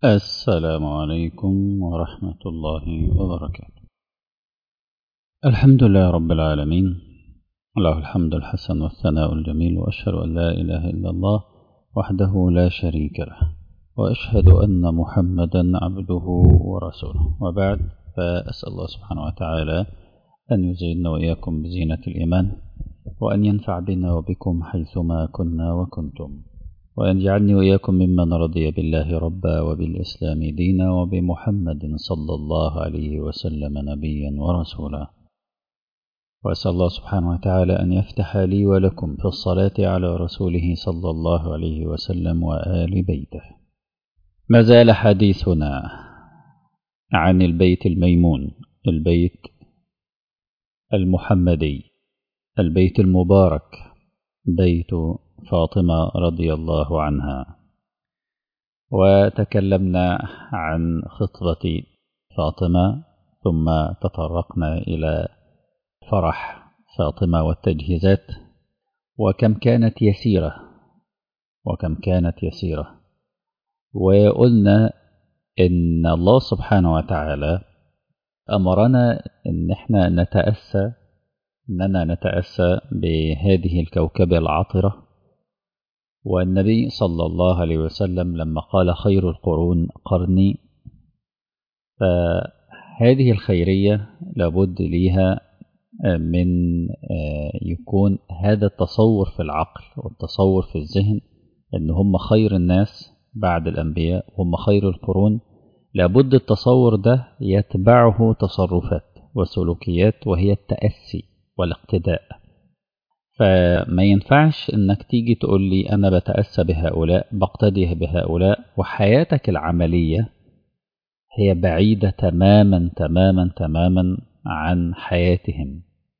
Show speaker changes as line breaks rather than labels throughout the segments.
السلام عليكم ورحمة الله وبركاته الحمد لله رب العالمين له الحمد الحسن والثناء الجميل وأشهد أن لا إله إلا الله وحده لا شريك له وأشهد أن محمدا عبده ورسوله وبعد فأسأل الله سبحانه وتعالى أن يزيدنا وإياكم بزينة الإيمان وأن ينفع بنا وبكم حيثما كنا وكنتم وأن يجعلني وإياكم ممن رضي بالله ربا وبالإسلام دينا وبمحمد صلى الله عليه وسلم نبيا ورسولا وأسأل الله سبحانه وتعالى أن يفتح لي ولكم في الصلاة على رسوله صلى الله عليه وسلم وآل بيته ما زال حديثنا عن البيت الميمون البيت المحمدي البيت المبارك بيت فاطمة رضي الله عنها وتكلمنا عن خطبة فاطمة ثم تطرقنا إلى فرح فاطمة والتجهيزات وكم كانت يسيرة وكم كانت يسيرة وقلنا إن الله سبحانه وتعالى أمرنا إن احنا نتأسى إننا نتأسى بهذه الكوكبة العطرة والنبي صلى الله عليه وسلم لما قال خير القرون قرني فهذه الخيرية لابد ليها من يكون هذا التصور في العقل والتصور في الذهن ان هم خير الناس بعد الأنبياء هم خير القرون لابد التصور ده يتبعه تصرفات وسلوكيات وهي التأسي والاقتداء فما ينفعش انك تيجي تقول لي انا بتأسى بهؤلاء بقتدي بهؤلاء وحياتك العملية هي بعيدة تماما تماما تماما عن حياتهم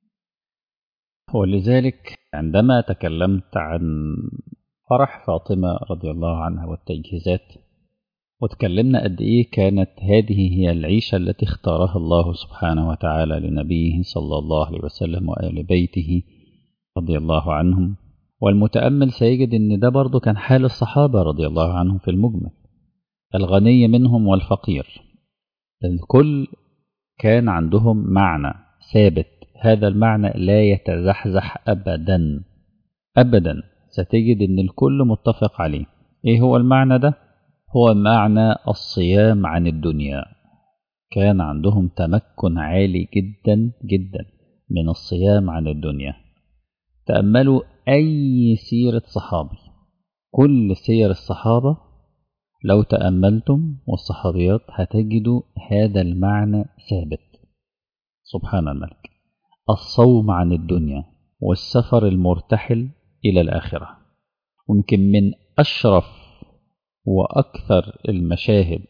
ولذلك عندما تكلمت عن فرح فاطمة رضي الله عنها والتجهيزات وتكلمنا قد إيه كانت هذه هي العيشة التي اختارها الله سبحانه وتعالى لنبيه صلى الله عليه وسلم وآل بيته رضي الله عنهم والمتأمل سيجد أن ده برضو كان حال الصحابة رضي الله عنهم في المجمل الغني منهم والفقير الكل كان عندهم معنى ثابت هذا المعنى لا يتزحزح أبدا أبدا ستجد أن الكل متفق عليه إيه هو المعنى ده؟ هو معنى الصيام عن الدنيا كان عندهم تمكن عالي جدا جدا من الصيام عن الدنيا تأملوا أي سيرة صحابي كل سير الصحابة لو تأملتم والصحابيات هتجدوا هذا المعنى ثابت سبحان الملك الصوم عن الدنيا والسفر المرتحل إلى الآخرة ويمكن من أشرف وأكثر المشاهد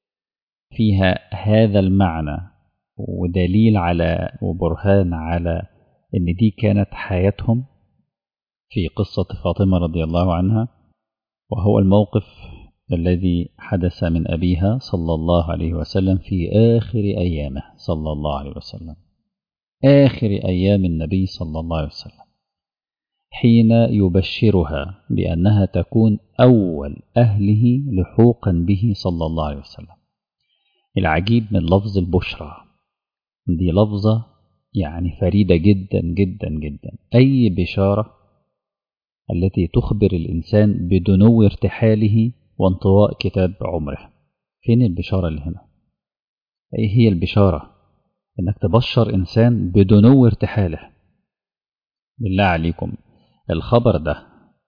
فيها هذا المعنى ودليل على وبرهان على ان دي كانت حياتهم في قصة فاطمة رضي الله عنها وهو الموقف الذي حدث من أبيها صلى الله عليه وسلم في آخر أيامه صلى الله عليه وسلم آخر أيام النبي صلى الله عليه وسلم حين يبشرها بأنها تكون أول أهله لحوقا به صلى الله عليه وسلم العجيب من لفظ البشرى دي لفظة يعني فريدة جدا جدا جدا أي بشارة التي تخبر الإنسان بدنو ارتحاله وانطواء كتاب عمره فين البشارة اللي هنا أي هي البشارة إنك تبشر إنسان بدنو ارتحاله بالله عليكم الخبر ده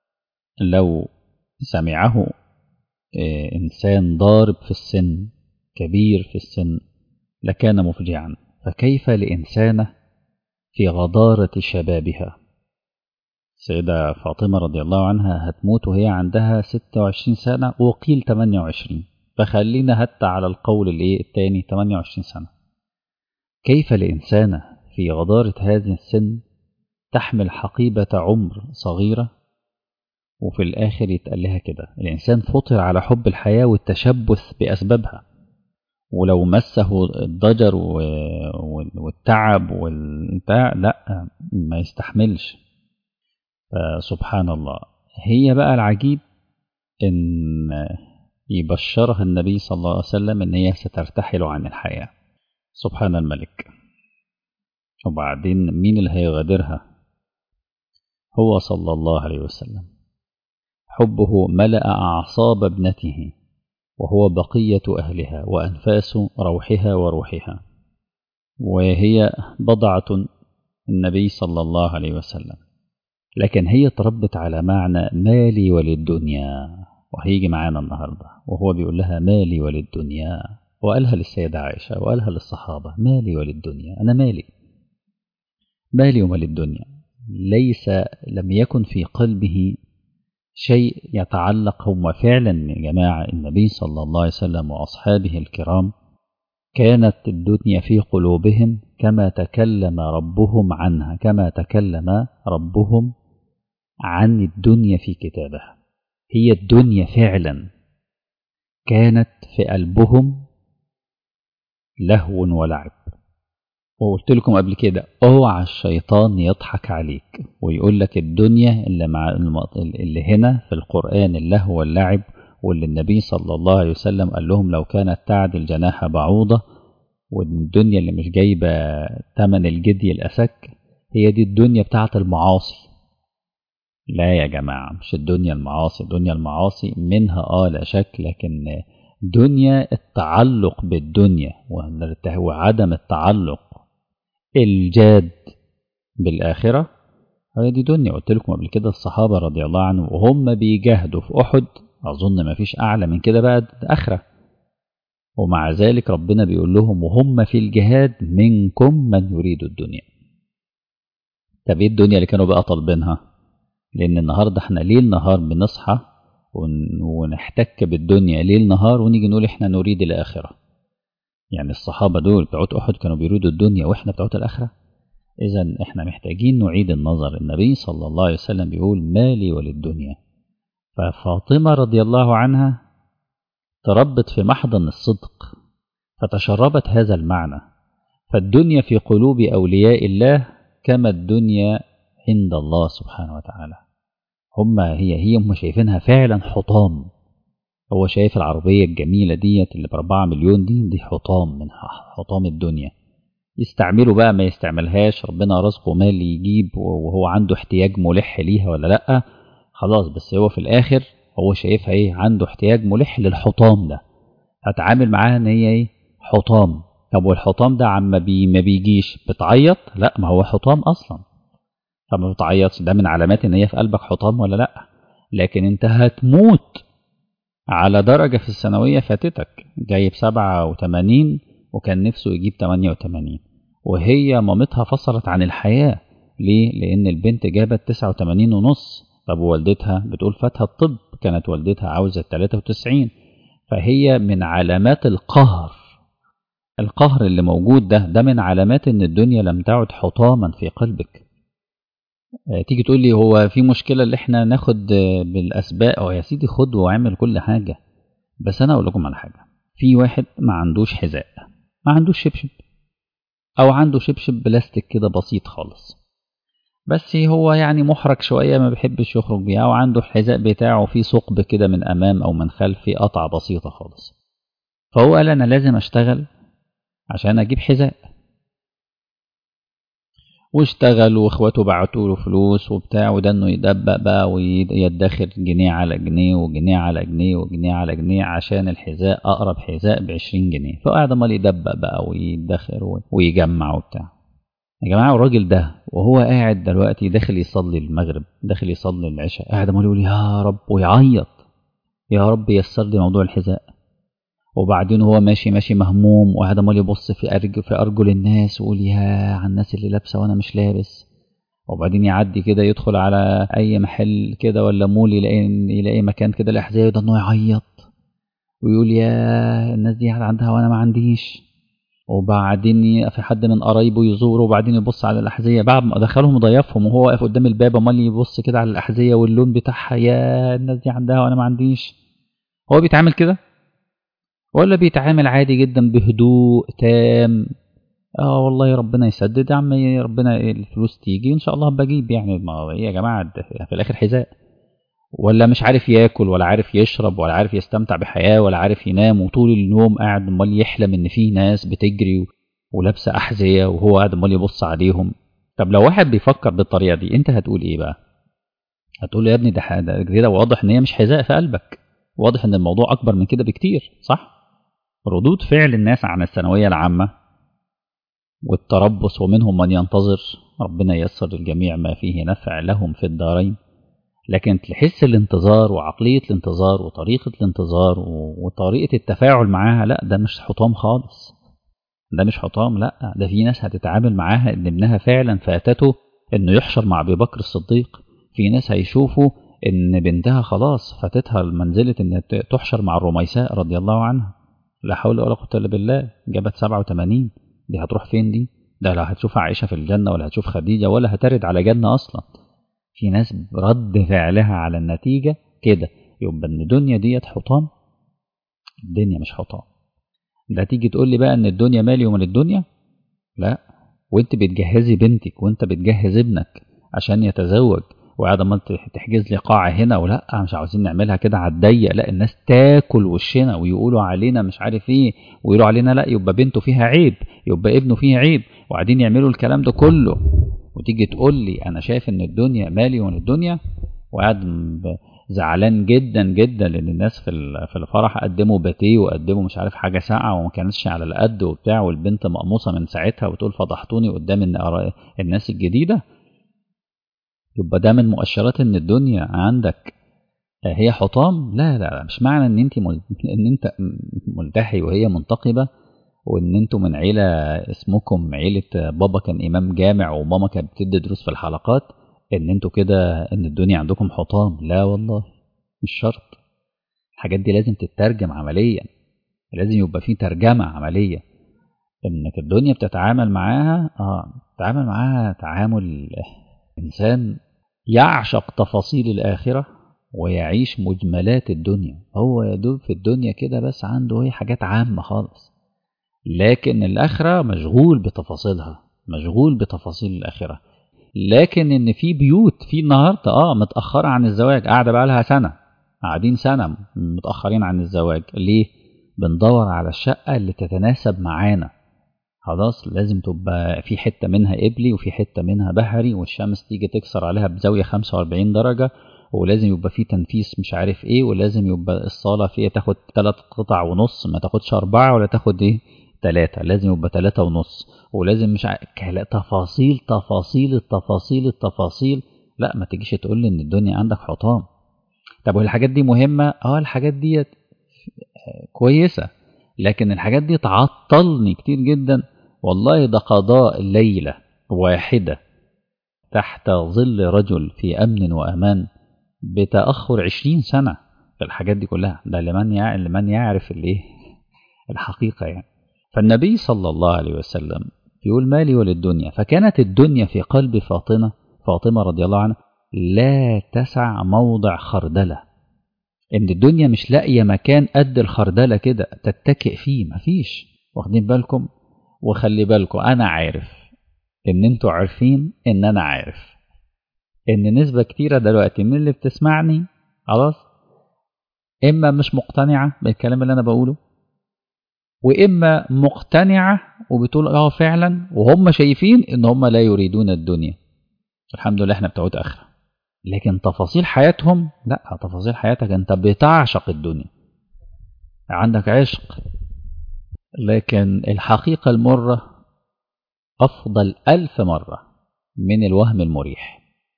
لو سمعه إنسان ضارب في السن كبير في السن لكان مفجعا فكيف لإنسانة في غضارة شبابها سيدة فاطمة رضي الله عنها هتموت وهي عندها 26 سنة وقيل 28 فخلينا حتى على القول الايه الثاني 28 سنة كيف لإنسانة في غضارة هذا السن تحمل حقيبة عمر صغيرة وفي الآخر يتقال لها كده الإنسان فطر على حب الحياة والتشبث بأسبابها ولو مسه الضجر والتعب والبتاع لا ما يستحملش سبحان الله هي بقى العجيب ان يبشرها النبي صلى الله عليه وسلم ان هي سترتحل عن الحياة سبحان الملك وبعدين مين اللي هيغادرها هو صلى الله عليه وسلم حبه ملأ أعصاب ابنته وهو بقية أهلها وأنفاس روحها وروحها وهي بضعة النبي صلى الله عليه وسلم لكن هي تربت على معنى مالي وللدنيا وهيجي معانا النهاردة وهو بيقول لها مالي وللدنيا وقالها للسيدة عائشة وقالها للصحابة مالي وللدنيا أنا مالي مالي وللدنيا ليس لم يكن في قلبه شيء يتعلق هم فعلا يا جماعة النبي صلى الله عليه وسلم وأصحابه الكرام كانت الدنيا في قلوبهم كما تكلم ربهم عنها كما تكلم ربهم عن الدنيا في كتابها هي الدنيا فعلا كانت في قلبهم لهو ولعب وقلت لكم قبل كده اوعى الشيطان يضحك عليك ويقول لك الدنيا اللي مع اللي هنا في القرآن اللهو واللعب واللي النبي صلى الله عليه وسلم قال لهم لو كانت تعدل جناح بعوضة والدنيا اللي مش جايبة تمن الجدي الأسك هي دي الدنيا بتاعت المعاصي لا يا جماعة مش الدنيا المعاصي الدنيا المعاصي منها آه لا شك لكن دنيا التعلق بالدنيا وعدم التعلق الجاد بالآخرة هي دي دنيا قلت لكم قبل كده الصحابة رضي الله عنهم وهم بيجاهدوا في أحد أظن ما فيش أعلى من كده بقى آخرة ومع ذلك ربنا بيقول لهم وهم في الجهاد منكم من يريد الدنيا طب ايه الدنيا اللي كانوا بقى طالبينها لأن النهاردة احنا ليل نهار بنصحى ونحتك بالدنيا ليل نهار ونيجي نقول احنا نريد الآخرة يعني الصحابة دول بتوع أحد كانوا بيريدوا الدنيا وإحنا بتوع الآخرة إذا إحنا محتاجين نعيد النظر النبي صلى الله عليه وسلم بيقول مالي وللدنيا ففاطمة رضي الله عنها تربت في محضن الصدق فتشربت هذا المعنى فالدنيا في قلوب أولياء الله كما الدنيا عند الله سبحانه وتعالى هم هي هي هم شايفينها فعلا حطام هو شايف العربية الجميلة ديت اللي بأربعة مليون دي دي حطام من حطام الدنيا يستعمله بقى ما يستعملهاش ربنا رزقه مال يجيب وهو عنده احتياج ملح ليها ولا لأ خلاص بس هو في الآخر هو شايفها ايه عنده احتياج ملح للحطام ده هتعامل معاها ان هي ايه حطام طب والحطام ده عما بي ما بيجيش بتعيط لا ما هو حطام اصلا فما بتعيطش ده من علامات ان هي في قلبك حطام ولا لا لكن انت هتموت على درجة في الثانوية فاتتك جايب سبعة وتمانين وكان نفسه يجيب تمانية وتمانين وهي مامتها فصلت عن الحياة ليه؟ لأن البنت جابت تسعة وتمانين ونص طب والدتها بتقول فاتها الطب كانت والدتها عاوزة تلاتة وتسعين فهي من علامات القهر القهر اللي موجود ده ده من علامات ان الدنيا لم تعد حطاما في قلبك تيجي تقول لي هو في مشكلة اللي احنا ناخد بالأسباب أو يا سيدي خد واعمل كل حاجة بس أنا أقول لكم على حاجة في واحد ما عندوش حذاء ما عندوش شبشب أو عنده شبشب بلاستيك كده بسيط خالص بس هو يعني محرج شوية ما بيحبش يخرج بيه أو عنده الحذاء بتاعه فيه ثقب كده من أمام أو من خلف فيه قطعة بسيطة خالص فهو قال أنا لازم أشتغل عشان أجيب حذاء واشتغل واخواته بعتوا له فلوس وبتاع وده انه يدبق بقى ويدخر جنيه على جنيه وجنيه على جنيه وجنيه على جنيه عشان الحذاء اقرب حذاء ب 20 جنيه فقعد امال يدبق بقى ويدخر ويجمع وبتاع يا جماعه الراجل ده وهو قاعد دلوقتي داخل يصلي المغرب داخل يصلي العشاء قاعد امال يقول يا رب ويعيط يا رب يسر لي موضوع الحذاء وبعدين هو ماشي ماشي مهموم وقاعد امال يبص في أرجل في ارجل الناس ويقول يا على الناس اللي لابسه وانا مش لابس وبعدين يعدي كده يدخل على اي محل كده ولا مول يلاقي يلاقي مكان كده الاحذيه ده انه يعيط ويقول يا الناس دي عندها وانا ما عنديش وبعدين في حد من قرايبه يزوره وبعدين يبص على الاحذيه بعد ما دخلهم ضيفهم وهو واقف قدام الباب امال يبص كده على الاحذيه واللون بتاعها يا الناس دي عندها وانا ما عنديش هو بيتعامل كده ولا بيتعامل عادي جدا بهدوء تام اه والله ربنا يسدد يا عم ربنا الفلوس تيجي ان شاء الله بجيب يعني ما ايه يا جماعه في الاخر حذاء ولا مش عارف ياكل ولا عارف يشرب ولا عارف يستمتع بحياة ولا عارف ينام وطول اليوم قاعد امال يحلم ان في ناس بتجري ولابسه احذيه وهو قاعد امال يبص عليهم طب لو واحد بيفكر بالطريقه دي انت هتقول ايه بقى هتقول له يا ابني ده ده كده واضح ان هي مش حذاء في قلبك واضح ان الموضوع اكبر من كده بكتير صح ردود فعل الناس عن الثانويه العامه والتربص ومنهم من ينتظر ربنا ييسر للجميع ما فيه نفع لهم في الدارين لكن تحس الانتظار وعقلية الانتظار وطريقة الانتظار وطريقة التفاعل معاها لا ده مش حطام خالص ده مش حطام لا ده في ناس هتتعامل معاها ان ابنها فعلا فاتته انه يحشر مع ابي بكر الصديق في ناس هيشوفوا ان بنتها خلاص فاتتها منزلة ان تحشر مع الرميساء رضي الله عنها لا حول ولا قوة الا بالله جابت 87 دي هتروح فين دي ده لا هتشوف عائشة في الجنة ولا هتشوف خديجة ولا هترد على جنة أصلا في ناس رد فعلها على النتيجة كده يبقى ان الدنيا ديت حطام الدنيا مش حطام ده تيجي تقول لي بقى ان الدنيا مالي ومن الدنيا لا وانت بتجهزي بنتك وانت بتجهز ابنك عشان يتزوج وقاعد امال تحجز لي قاعه هنا ولا مش عاوزين نعملها كده على الضيق لا الناس تاكل وشنا ويقولوا علينا مش عارف ايه ويقولوا علينا لا يبقى بنته فيها عيب يبقى ابنه فيه عيب وقاعدين يعملوا الكلام ده كله وتيجي تقول لي انا شايف ان الدنيا مالي ومن الدنيا وقاعد زعلان جدا جدا لان الناس في في الفرح قدموا باتيه وقدموا مش عارف حاجه ساقعه وما كانتش على القد وبتاع والبنت مقموصه من ساعتها وتقول فضحتوني قدام الناس الجديده يبقى ده من مؤشرات ان الدنيا عندك هي حطام لا لا, لا مش معنى ان انت ان انت ملتحي وهي منتقبه وان انتوا من عيله اسمكم عيله بابا كان امام جامع وماما كانت بتدي دروس في الحلقات ان انتوا كده ان الدنيا عندكم حطام لا والله مش شرط الحاجات دي لازم تترجم عمليا لازم يبقى في ترجمه عمليه انك الدنيا بتتعامل معاها اه بتتعامل معاها تعامل انسان يعشق تفاصيل الاخره ويعيش مجملات الدنيا هو يدوب في الدنيا كده بس عنده هي حاجات عامه خالص لكن الآخرة مشغول بتفاصيلها مشغول بتفاصيل الآخرة لكن إن في بيوت في النهاردة آه متأخرة عن الزواج قاعدة بقى لها سنة قاعدين سنة متأخرين عن الزواج ليه؟ بندور على الشقة اللي تتناسب معانا خلاص لازم تبقى في حتة منها قبلي وفي حتة منها بحري والشمس تيجي تكسر عليها بزاوية 45 درجة ولازم يبقى في تنفيس مش عارف ايه ولازم يبقى الصالة فيها تاخد ثلاث قطع ونص ما تاخدش أربعة ولا تاخد ايه تلاتة لازم يبقى تلاتة ونص ولازم مش ع... تفاصيل تفاصيل التفاصيل التفاصيل لا ما تجيش تقول لي ان الدنيا عندك حطام طب والحاجات دي مهمة اه الحاجات دي كويسة لكن الحاجات دي تعطلني كتير جدا والله ده قضاء ليلة واحدة تحت ظل رجل في أمن وأمان بتأخر عشرين سنة في الحاجات دي كلها ده لمن يعرف, لمن يعرف الايه الحقيقة يعني فالنبي صلى الله عليه وسلم يقول مالي وللدنيا فكانت الدنيا في قلب فاطمة فاطمة رضي الله عنها لا تسع موضع خردلة إن الدنيا مش لاقية مكان قد الخردلة كده تتكئ فيه مفيش واخدين بالكم وخلي بالكم أنا عارف إن أنتوا عارفين إن أنا عارف إن نسبة كتيرة دلوقتي من اللي بتسمعني خلاص إما مش مقتنعة بالكلام اللي أنا بقوله واما مقتنعه وبتقول اه فعلا وهم شايفين ان هم لا يريدون الدنيا الحمد لله احنا بتوعد اخره لكن تفاصيل حياتهم لا تفاصيل حياتك انت بتعشق الدنيا عندك عشق لكن الحقيقة المرة أفضل ألف مرة من الوهم المريح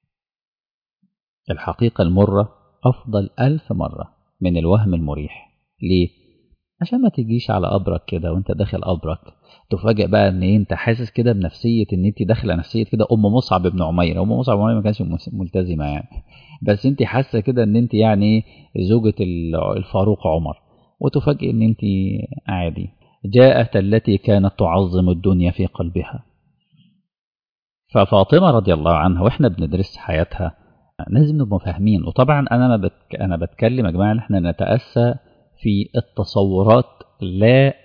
الحقيقة المرة أفضل ألف مرة من الوهم المريح ليه؟ عشان ما تجيش على قبرك كده وانت داخل قبرك تفاجئ بقى ان ايه انت حاسس كده بنفسيه ان انت داخله نفسيه كده ام مصعب بن عمير ام مصعب بن عمير ما كانش ملتزمه يعني بس انت حاسه كده ان انت يعني زوجة الفاروق عمر وتفاجئ ان انت عادي جاءت التي كانت تعظم الدنيا في قلبها ففاطمه رضي الله عنها واحنا بندرس حياتها لازم نبقى فاهمين وطبعا انا بتك... انا بتكلم يا جماعه ان احنا نتاسى في التصورات لا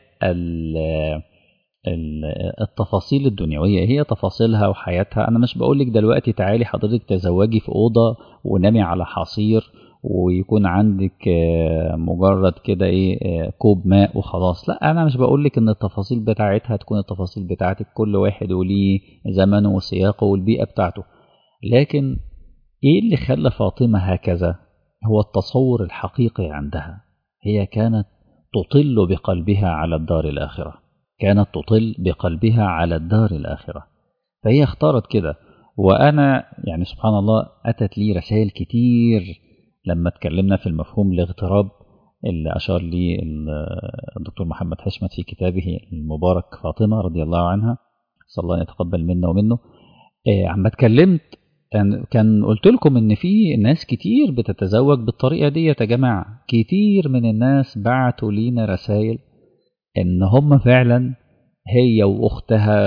التفاصيل الدنيوية هي تفاصيلها وحياتها أنا مش بقولك دلوقتي تعالي حضرتك تزوجي في أوضة ونامي على حصير ويكون عندك مجرد كده ايه كوب ماء وخلاص لا انا مش بقول لك ان التفاصيل بتاعتها تكون التفاصيل بتاعتك كل واحد وليه زمنه وسياقه والبيئه بتاعته لكن ايه اللي خلى فاطمه هكذا هو التصور الحقيقي عندها هي كانت تطل بقلبها على الدار الاخره كانت تطل بقلبها على الدار الاخره فهي اختارت كده وانا يعني سبحان الله اتت لي رسائل كتير لما اتكلمنا في المفهوم الاغتراب اللي أشار لي الدكتور محمد حشمت في كتابه المبارك فاطمة رضي الله عنها صلى الله أن يتقبل منا ومنه عما اتكلمت كان قلت لكم ان في ناس كتير بتتزوج بالطريقة دي يا جماعة كتير من الناس بعتوا لينا رسائل ان هم فعلا هي واختها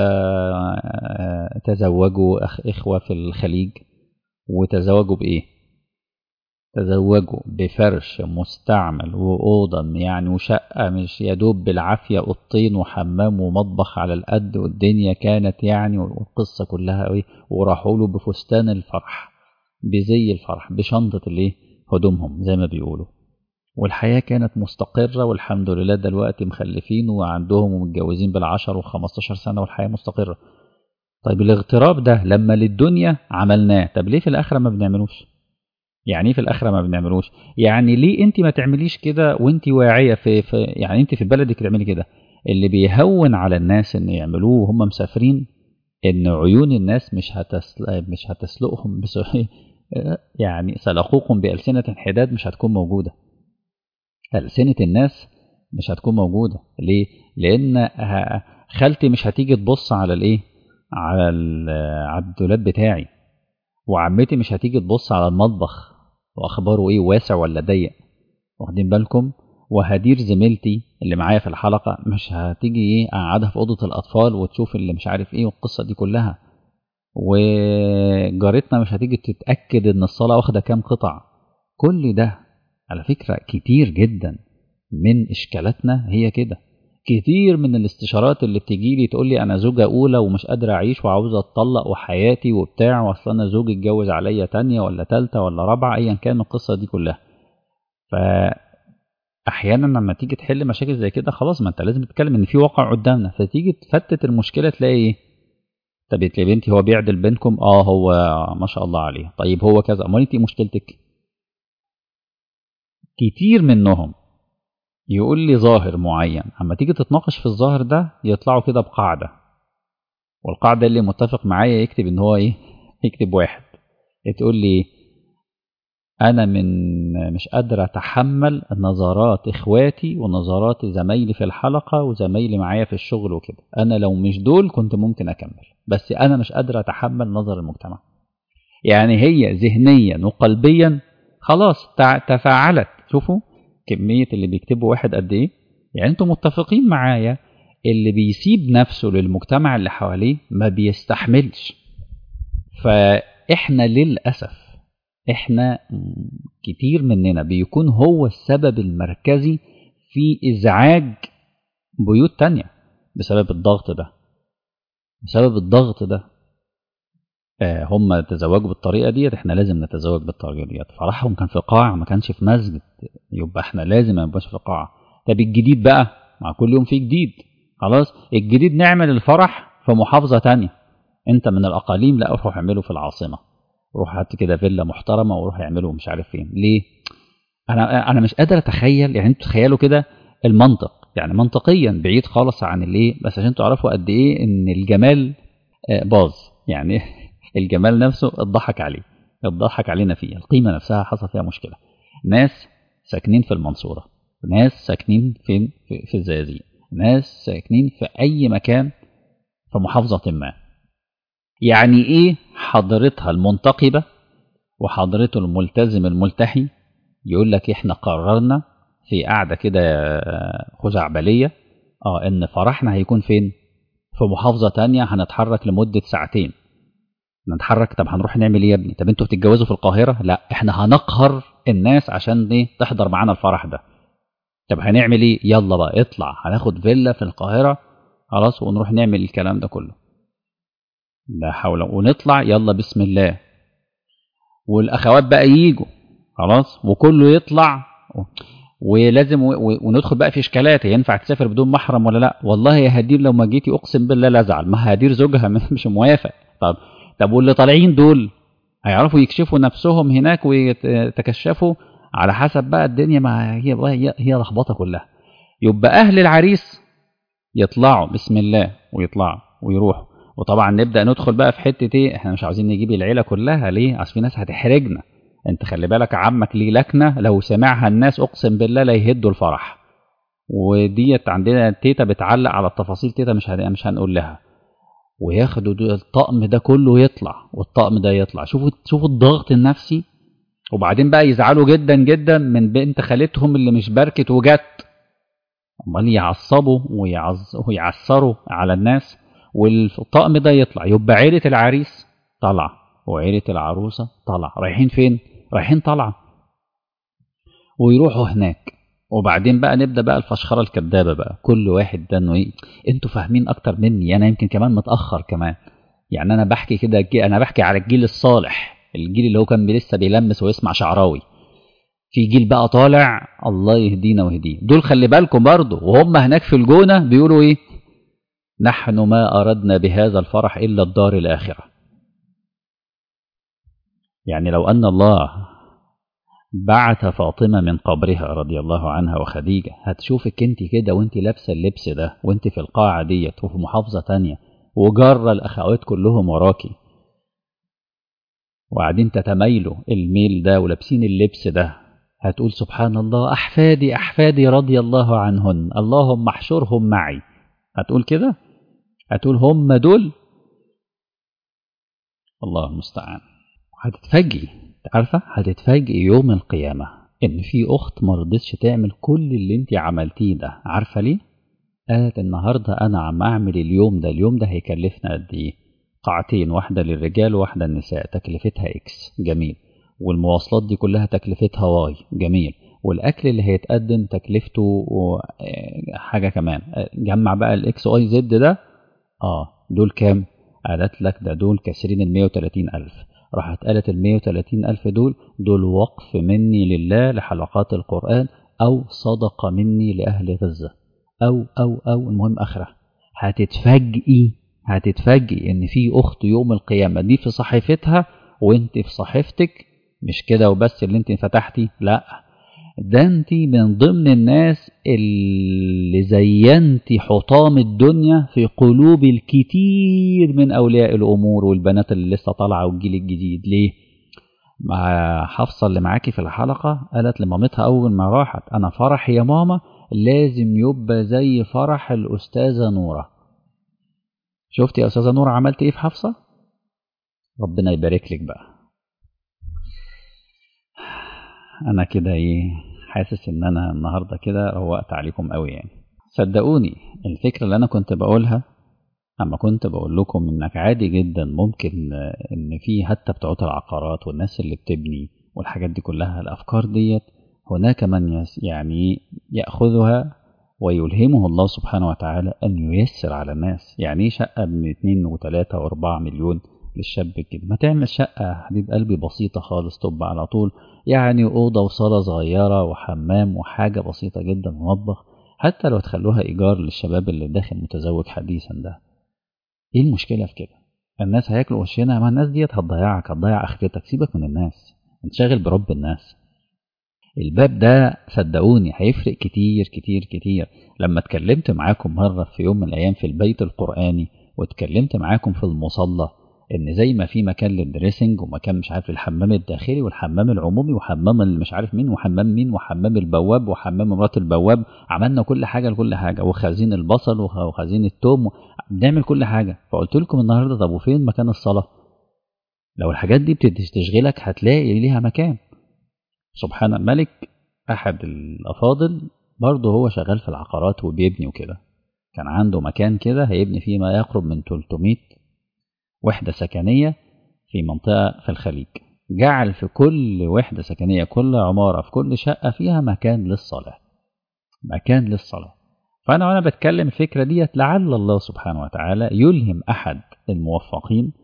تزوجوا اخوة في الخليج وتزوجوا بايه تزوجوا بفرش مستعمل وأوضة يعني وشقة مش يدوب بالعافية أوضتين وحمام ومطبخ على القد والدنيا كانت يعني والقصة كلها إيه وراحوا له بفستان الفرح بزي الفرح بشنطة الإيه هدومهم زي ما بيقولوا والحياة كانت مستقرة والحمد لله دلوقتي مخلفين وعندهم ومتجوزين بالعشر وخمستاشر سنة والحياة مستقرة طيب الاغتراب ده لما للدنيا عملناه طب ليه في الآخرة ما بنعملوش يعني ايه في الاخره ما بنعملوش يعني ليه انت ما تعمليش كده وانت واعيه في, في يعني انت في بلدك تعملي كده اللي بيهون على الناس ان يعملوه وهم مسافرين ان عيون الناس مش هتسل... مش هتسلقهم بس يعني سلقوكم بألسنة حداد مش هتكون موجودة ألسنة الناس مش هتكون موجودة ليه؟ لأن خالتي مش هتيجي تبص على الإيه؟ على على الدولاب بتاعي وعمتي مش هتيجي تبص على المطبخ واخباره ايه واسع ولا ضيق واخدين بالكم وهدير زميلتي اللي معايا في الحلقه مش هتيجي ايه اقعدها في اوضه الاطفال وتشوف اللي مش عارف ايه والقصه دي كلها وجارتنا مش هتيجي تتاكد ان الصلاه واخده كام قطع كل ده على فكره كتير جدا من اشكالاتنا هي كده كتير من الاستشارات اللي بتجي لي تقول لي انا زوجة اولى ومش قادرة اعيش وعاوزة اتطلق وحياتي وبتاع واصل انا زوجي اتجوز عليا تانية ولا تالتة ولا رابعة ايا كان القصة دي كلها ف احيانا لما تيجي تحل مشاكل زي كده خلاص ما انت لازم تتكلم ان في واقع قدامنا فتيجي تفتت المشكله تلاقي ايه طب يا بنتي هو بيعدل بينكم اه هو ما شاء الله عليه طيب هو كذا امال انت مشكلتك كتير منهم يقول لي ظاهر معين اما تيجي تتناقش في الظاهر ده يطلعوا كده بقاعده والقاعده اللي متفق معايا يكتب ان هو ايه يكتب واحد تقول لي انا من مش قادر اتحمل نظرات اخواتي ونظرات زمايلي في الحلقه وزمايلي معايا في الشغل وكده انا لو مش دول كنت ممكن اكمل بس انا مش قادر اتحمل نظر المجتمع يعني هي ذهنيا وقلبيا خلاص تفاعلت شوفوا كمية اللي بيكتبوا واحد قد ايه يعني انتم متفقين معايا اللي بيسيب نفسه للمجتمع اللي حواليه ما بيستحملش فاحنا للأسف احنا كتير مننا بيكون هو السبب المركزي في ازعاج بيوت تانية بسبب الضغط ده بسبب الضغط ده آه هم تزوجوا بالطريقه ديت احنا لازم نتزوج بالطريقه ديت فرحهم كان في قاعه ما كانش في مسجد يبقى احنا لازم ما نبقاش في قاعه طب الجديد بقى مع كل يوم في جديد خلاص الجديد نعمل الفرح في محافظه تانية انت من الاقاليم لا روح اعمله في العاصمه روح هات كده فيلا محترمه وروح اعمله مش عارف فين ليه انا انا مش قادر اتخيل يعني انتوا تخيلوا كده المنطق يعني منطقيا بعيد خالص عن الايه بس عشان تعرفوا قد ايه ان الجمال باظ يعني الجمال نفسه اتضحك عليه اتضحك علينا فيه القيمه نفسها حصل فيها مشكله ناس ساكنين في المنصوره ناس ساكنين فين في, في الزقازيق ناس ساكنين في اي مكان في محافظه ما يعني ايه حضرتها المنتقبه وحضرته الملتزم الملتحي يقول لك احنا قررنا في قاعده كده خزعبليه اه ان فرحنا هيكون فين في محافظه تانية هنتحرك لمده ساعتين نتحرك طب هنروح نعمل ايه يا ابني طب انتوا بتتجوزوا في القاهره لا احنا هنقهر الناس عشان ايه تحضر معانا الفرح ده طب هنعمل ايه يلا بقى اطلع هناخد فيلا في القاهره خلاص ونروح نعمل الكلام ده كله لا حول ونطلع يلا بسم الله والاخوات بقى ييجوا خلاص وكله يطلع ولازم وندخل بقى في اشكالات ينفع تسافر بدون محرم ولا لا والله يا هدير لو ما جيتي اقسم بالله لا ازعل ما هدير زوجها مش موافق طب طب واللي طالعين دول هيعرفوا يكشفوا نفسهم هناك ويتكشفوا على حسب بقى الدنيا ما هي هي, هي لخبطه كلها يبقى اهل العريس يطلعوا بسم الله ويطلعوا ويروحوا وطبعا نبدا ندخل بقى في حته ايه احنا مش عاوزين نجيب العيله كلها ليه اصل في ناس هتحرجنا انت خلي بالك عمك ليه لكنه لو سمعها الناس اقسم بالله لا يهدوا الفرح وديت عندنا تيتا بتعلق على التفاصيل تيتا مش مش هنقول لها وياخدوا الطقم ده كله يطلع والطقم ده يطلع شوفوا شوفوا الضغط النفسي وبعدين بقى يزعلوا جدا جدا من بنت خالتهم اللي مش باركت وجت امال يعصبوا ويعز ويعثروا على الناس والطقم ده يطلع يبقى عيله العريس طالعه وعيله العروسه طالعه رايحين فين رايحين طالعه ويروحوا هناك وبعدين بقى نبدا بقى الفشخره الكدابه بقى كل واحد ده انه ايه انتوا فاهمين اكتر مني انا يمكن كمان متاخر كمان يعني انا بحكي كده انا بحكي على الجيل الصالح الجيل اللي هو كان لسه بيلمس ويسمع شعراوي في جيل بقى طالع الله يهدينا ويهديه دول خلي بالكم برضه وهم هناك في الجونه بيقولوا ايه نحن ما اردنا بهذا الفرح الا الدار الاخره يعني لو ان الله بعث فاطمه من قبرها رضي الله عنها وخديجه هتشوفك انت كده وانت لابسه اللبس ده وانت في القاعه ديت وفي محافظه تانية وجرى الاخوات كلهم وراكي وقاعدين تتمايلوا الميل ده ولابسين اللبس ده هتقول سبحان الله احفادي احفادي رضي الله عنهن اللهم احشرهم معي هتقول كده هتقول هم دول الله المستعان هتتفاجئي عارفه هتتفاجئي يوم القيامه ان في اخت ما رضتش تعمل كل اللي انت عملتيه ده عارفه ليه قالت النهارده انا عم اعمل اليوم ده اليوم ده هيكلفنا قد ايه قاعتين واحده للرجال وواحده للنساء تكلفتها اكس جميل والمواصلات دي كلها تكلفتها واي جميل والاكل اللي هيتقدم تكلفته حاجه كمان جمع بقى الاكس واي زد ده اه دول كام قالت لك ده دول كاسرين ال 130 الف راحت قالت ال 130 الف دول دول وقف مني لله لحلقات القران او صدقه مني لاهل غزه او او او المهم اخره هتتفاجئي هتتفاجئي ان في اخت يوم القيامه دي في صحيفتها وانت في صحيفتك مش كده وبس اللي انت فتحتي لا ده انت من ضمن الناس اللي زينتي حطام الدنيا في قلوب الكتير من اولياء الامور والبنات اللي لسه طالعه والجيل الجديد ليه مع حفصه اللي معاكي في الحلقه قالت لمامتها اول ما راحت انا فرحي يا ماما لازم يبقى زي فرح الاستاذه نوره شفتي يا استاذه نوره عملت ايه في حفصه ربنا يبارك لك بقى انا كده ايه حاسس ان انا النهارده كده روقت عليكم قوي يعني صدقوني الفكره اللي انا كنت بقولها اما كنت بقول لكم انك عادي جدا ممكن ان في حتى بتوع العقارات والناس اللي بتبني والحاجات دي كلها الافكار ديت هناك من يعني ياخذها ويلهمه الله سبحانه وتعالى ان ييسر على الناس يعني ايه شقه من 2 و3 و4 مليون للشاب كده ما تعمل شقة يا حبيب قلبي بسيطة خالص تبقى على طول يعني أوضة وصالة صغيرة وحمام وحاجة بسيطة جدا ومطبخ حتى لو تخلوها إيجار للشباب اللي داخل متزوج حديثا ده إيه المشكلة في كده الناس هياكلوا وشنا ما الناس ديت هتضيعك هتضيع آخرتك سيبك من الناس انشغل برب الناس الباب ده صدقوني هيفرق كتير كتير كتير لما اتكلمت معاكم مرة في يوم من الأيام في البيت القرآني واتكلمت معاكم في المصلى ان زي ما في مكان للدريسنج ومكان مش عارف الحمام الداخلي والحمام العمومي وحمام اللي مش عارف مين وحمام مين وحمام البواب وحمام مرات البواب عملنا كل حاجه لكل حاجه وخزين البصل وخزين التوم بنعمل كل حاجه فقلت لكم النهارده طب وفين مكان الصلاه لو الحاجات دي بتشغلك هتلاقي ليها مكان سبحان الملك احد الافاضل برضه هو شغال في العقارات وبيبني وكده كان عنده مكان كده هيبني فيه ما يقرب من 300 وحدة سكنية في منطقة في الخليج جعل في كل وحدة سكنية كل عمارة في كل شقة فيها مكان للصلاة مكان للصلاة فأنا وأنا بتكلم الفكرة ديت لعل الله سبحانه وتعالى يلهم أحد الموفقين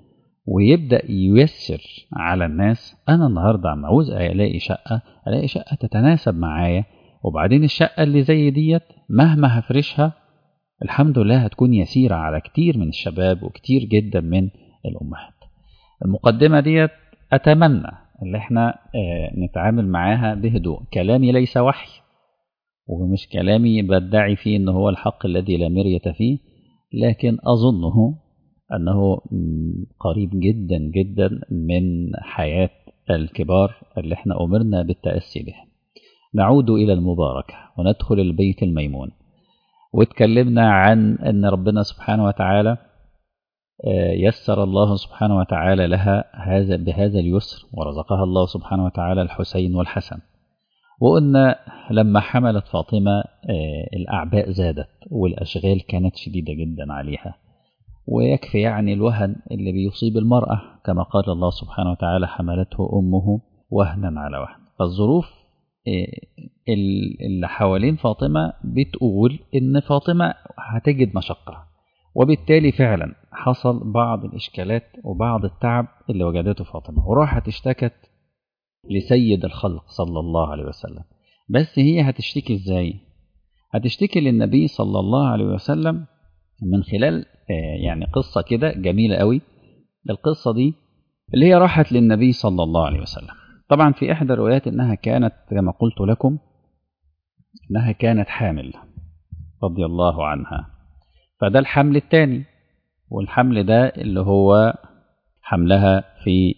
ويبدأ ييسر على الناس أنا النهاردة عم عاوز ألاقي شقة ألاقي شقة تتناسب معايا وبعدين الشقة اللي زي ديت مهما هفرشها الحمد لله هتكون يسيرة على كتير من الشباب وكتير جدا من الأمهات المقدمة ديت أتمنى ان احنا نتعامل معاها بهدوء كلامي ليس وحي ومش كلامي بدعي فيه ان هو الحق الذي لا مرية فيه لكن اظنه انه قريب جدا جدا من حياة الكبار اللي احنا امرنا بالتأسي به نعود الى المباركة وندخل البيت الميمون واتكلمنا عن ان ربنا سبحانه وتعالى يسر الله سبحانه وتعالى لها هذا بهذا اليسر ورزقها الله سبحانه وتعالى الحسين والحسن وقلنا لما حملت فاطمة الأعباء زادت والأشغال كانت شديدة جدا عليها ويكفي يعني الوهن اللي بيصيب المرأة كما قال الله سبحانه وتعالى حملته أمه وهنا على وهن فالظروف اللي حوالين فاطمة بتقول إن فاطمة هتجد مشقة وبالتالي فعلا حصل بعض الإشكالات وبعض التعب اللي وجدته فاطمة وراحت اشتكت لسيد الخلق صلى الله عليه وسلم بس هي هتشتكي ازاي هتشتكي للنبي صلى الله عليه وسلم من خلال يعني قصة كده جميلة قوي القصة دي اللي هي راحت للنبي صلى الله عليه وسلم طبعا في إحدى الروايات إنها كانت كما قلت لكم إنها كانت حامل رضي الله عنها فده الحمل الثاني والحمل ده اللي هو حملها في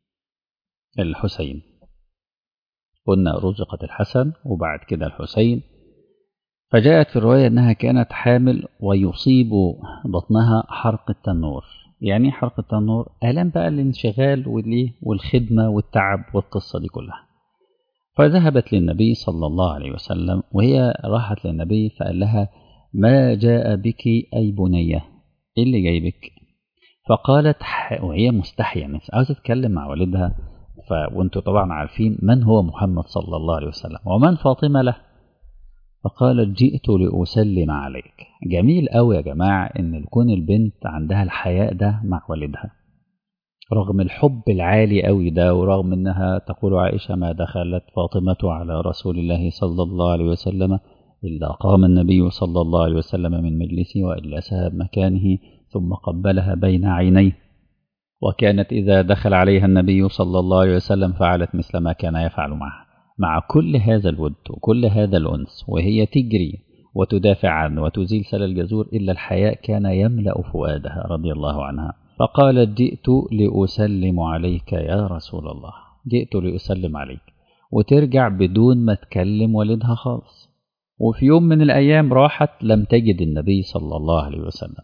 الحسين قلنا رزقت الحسن وبعد كده الحسين فجاءت في الرواية أنها كانت حامل ويصيب بطنها حرق التنور يعني حرق التنور آلام بقى الانشغال والخدمة والتعب والقصة دي كلها فذهبت للنبي صلى الله عليه وسلم وهي راحت للنبي فقال لها ما جاء بك أي بنية إيه اللي جايبك فقالت وهي مستحية عاوزة تتكلم مع والدها ف... وانتم طبعا عارفين من هو محمد صلى الله عليه وسلم ومن فاطمة له فقالت جئت لأسلم عليك جميل قوي يا جماعة إن يكون البنت عندها الحياء ده مع والدها رغم الحب العالي قوي ده ورغم إنها تقول عائشة ما دخلت فاطمة على رسول الله صلى الله عليه وسلم إلا قام النبي صلى الله عليه وسلم من مجلسه وإلا سهب مكانه ثم قبلها بين عينيه وكانت إذا دخل عليها النبي صلى الله عليه وسلم فعلت مثل ما كان يفعل معها مع كل هذا الود وكل هذا الأنس وهي تجري وتدافع عنه وتزيل سل الجزور إلا الحياء كان يملأ فؤادها رضي الله عنها فقالت جئت لأسلم عليك يا رسول الله جئت لأسلم عليك وترجع بدون ما تكلم والدها خالص وفي يوم من الأيام راحت لم تجد النبي صلى الله عليه وسلم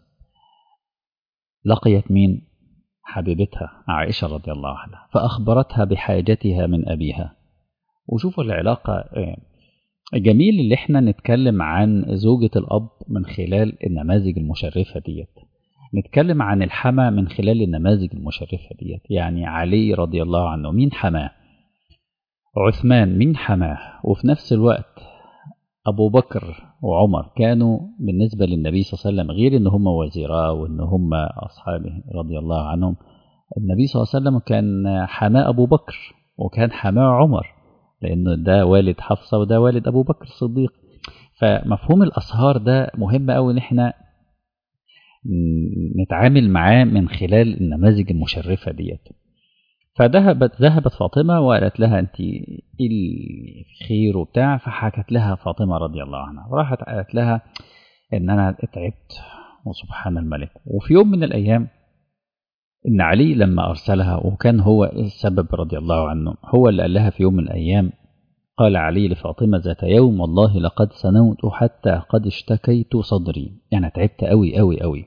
لقيت مين حبيبتها عائشة رضي الله عنها فأخبرتها بحاجتها من أبيها وشوفوا العلاقة جميل اللي احنا نتكلم عن زوجة الأب من خلال النماذج المشرفة ديت نتكلم عن الحما من خلال النماذج المشرفة ديت يعني علي رضي الله عنه مين حماه عثمان مين حماه وفي نفس الوقت أبو بكر وعمر كانوا بالنسبة للنبي صلى الله عليه وسلم غير إن هم وزيراه وإن هم أصحابه رضي الله عنهم النبي صلى الله عليه وسلم كان حماه أبو بكر وكان حماه عمر لأنه ده والد حفصة وده والد أبو بكر الصديق فمفهوم الأصهار ده مهم أوي إن إحنا نتعامل معاه من خلال النماذج المشرفة ديت فذهبت ذهبت فاطمة وقالت لها أنت إيه الخير وبتاع فحكت لها فاطمة رضي الله عنها وراحت قالت لها إن أنا تعبت وسبحان الملك وفي يوم من الأيام إن علي لما أرسلها وكان هو السبب رضي الله عنه هو اللي قال لها في يوم من الأيام قال علي لفاطمة ذات يوم والله لقد سنوت حتى قد اشتكيت صدري يعني تعبت أوي أوي أوي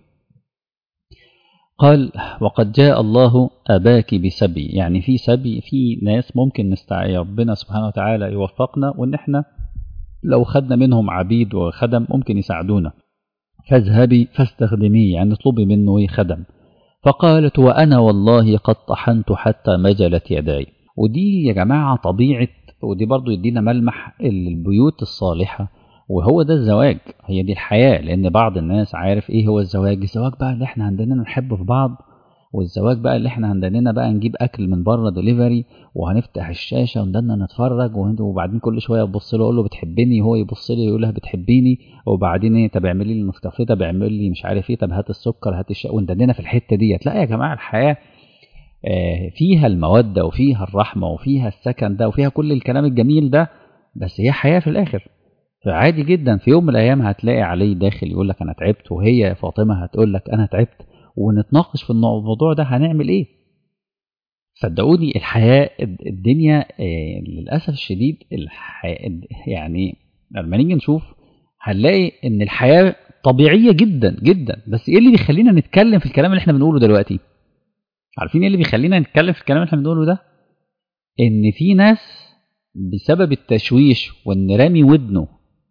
قال وقد جاء الله أباك بسبي يعني في سبي في ناس ممكن نستعي ربنا سبحانه وتعالى يوفقنا وإن احنا لو خدنا منهم عبيد وخدم ممكن يساعدونا فاذهبي فاستخدميه يعني اطلبي منه خدم فقالت وأنا والله قد طحنت حتى مجلت يداي ودي يا جماعة طبيعة ودي برضو يدينا ملمح البيوت الصالحة وهو ده الزواج هي دي الحياة لأن بعض الناس عارف إيه هو الزواج الزواج بقى اللي إحنا عندنا نحب في بعض والزواج بقى اللي احنا عندنا بقى نجيب اكل من بره دليفري وهنفتح الشاشه وندنا نتفرج وهند- وبعدين كل شويه ابص له اقول له بتحبني هو يبص لي يقول لها بتحبيني وبعدين ايه طب اعملي لي النسكافيه طب اعمل لي مش عارف ايه طب هات السكر هات الشاي وندنا في الحته ديت لا يا جماعه الحياه آه، فيها الموده وفيها الرحمه وفيها السكن ده وفيها كل الكلام الجميل ده بس هي حياه في الاخر فعادي جدا في يوم من الايام هتلاقي علي داخل يقول لك انا تعبت وهي فاطمه هتقول لك انا تعبت ونتناقش في الموضوع ده هنعمل ايه صدقوني الحياه الدنيا آه، للاسف الشديد الحياة يعني لما نيجي نشوف هنلاقي ان الحياه طبيعيه جدا جدا بس ايه اللي بيخلينا نتكلم في الكلام اللي احنا بنقوله دلوقتي عارفين ايه اللي بيخلينا نتكلم في الكلام اللي احنا بنقوله ده ان في ناس بسبب التشويش وان رامي ودنه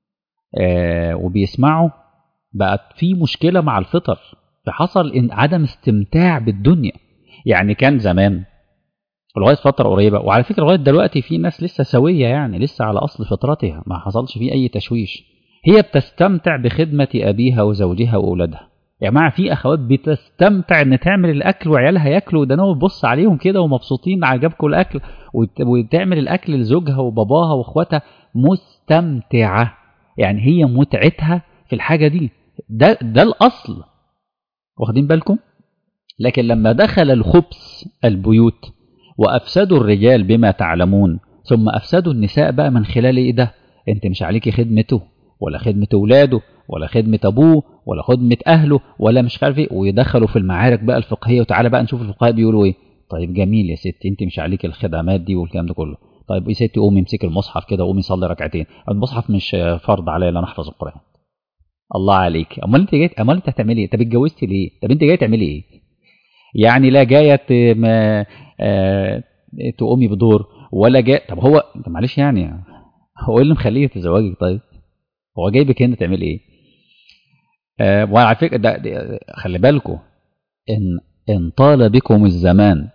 آه وبيسمعوا بقت في مشكله مع الفطر فحصل إن عدم استمتاع بالدنيا يعني كان زمان لغايه فتره قريبه وعلى فكره لغايه دلوقتي في ناس لسه سويه يعني لسه على اصل فطرتها ما حصلش فيه اي تشويش هي بتستمتع بخدمه ابيها وزوجها واولادها يا جماعه في اخوات بتستمتع ان تعمل الاكل وعيالها ياكلوا ده بتبص عليهم كده ومبسوطين عجبكم الاكل وت- وتعمل الاكل لزوجها وباباها واخواتها مستمتعه يعني هي متعتها في الحاجه دي ده ده الاصل واخدين بالكم لكن لما دخل الخبث البيوت وافسدوا الرجال بما تعلمون ثم افسدوا النساء بقى من خلال ايه ده انت مش عليكي خدمته ولا خدمه اولاده ولا خدمه ابوه ولا خدمه اهله ولا مش عارف ايه ويدخلوا في المعارك بقى الفقهيه وتعالى بقى نشوف الفقهاء بيقولوا ايه طيب جميل يا ستي انت مش عليك الخدمات دي والكلام ده كله طيب يا ستي قومي امسكي المصحف كده قومي صلي ركعتين المصحف مش فرض عليا ان انا احفظ القران الله عليك امال انت جاي امال انت هتعملي ايه طب اتجوزتي ليه طب انت جايه تعملي ايه يعني لا جايه ت- ما آه، تقومي بدور ولا جاي طب هو طب معلش يعني هو ايه اللي مخليه يتزوجك طيب هو جايبك هنا تعمل ايه آه وعلى فكره ده, ده خلي بالكم ان ان طال بكم الزمان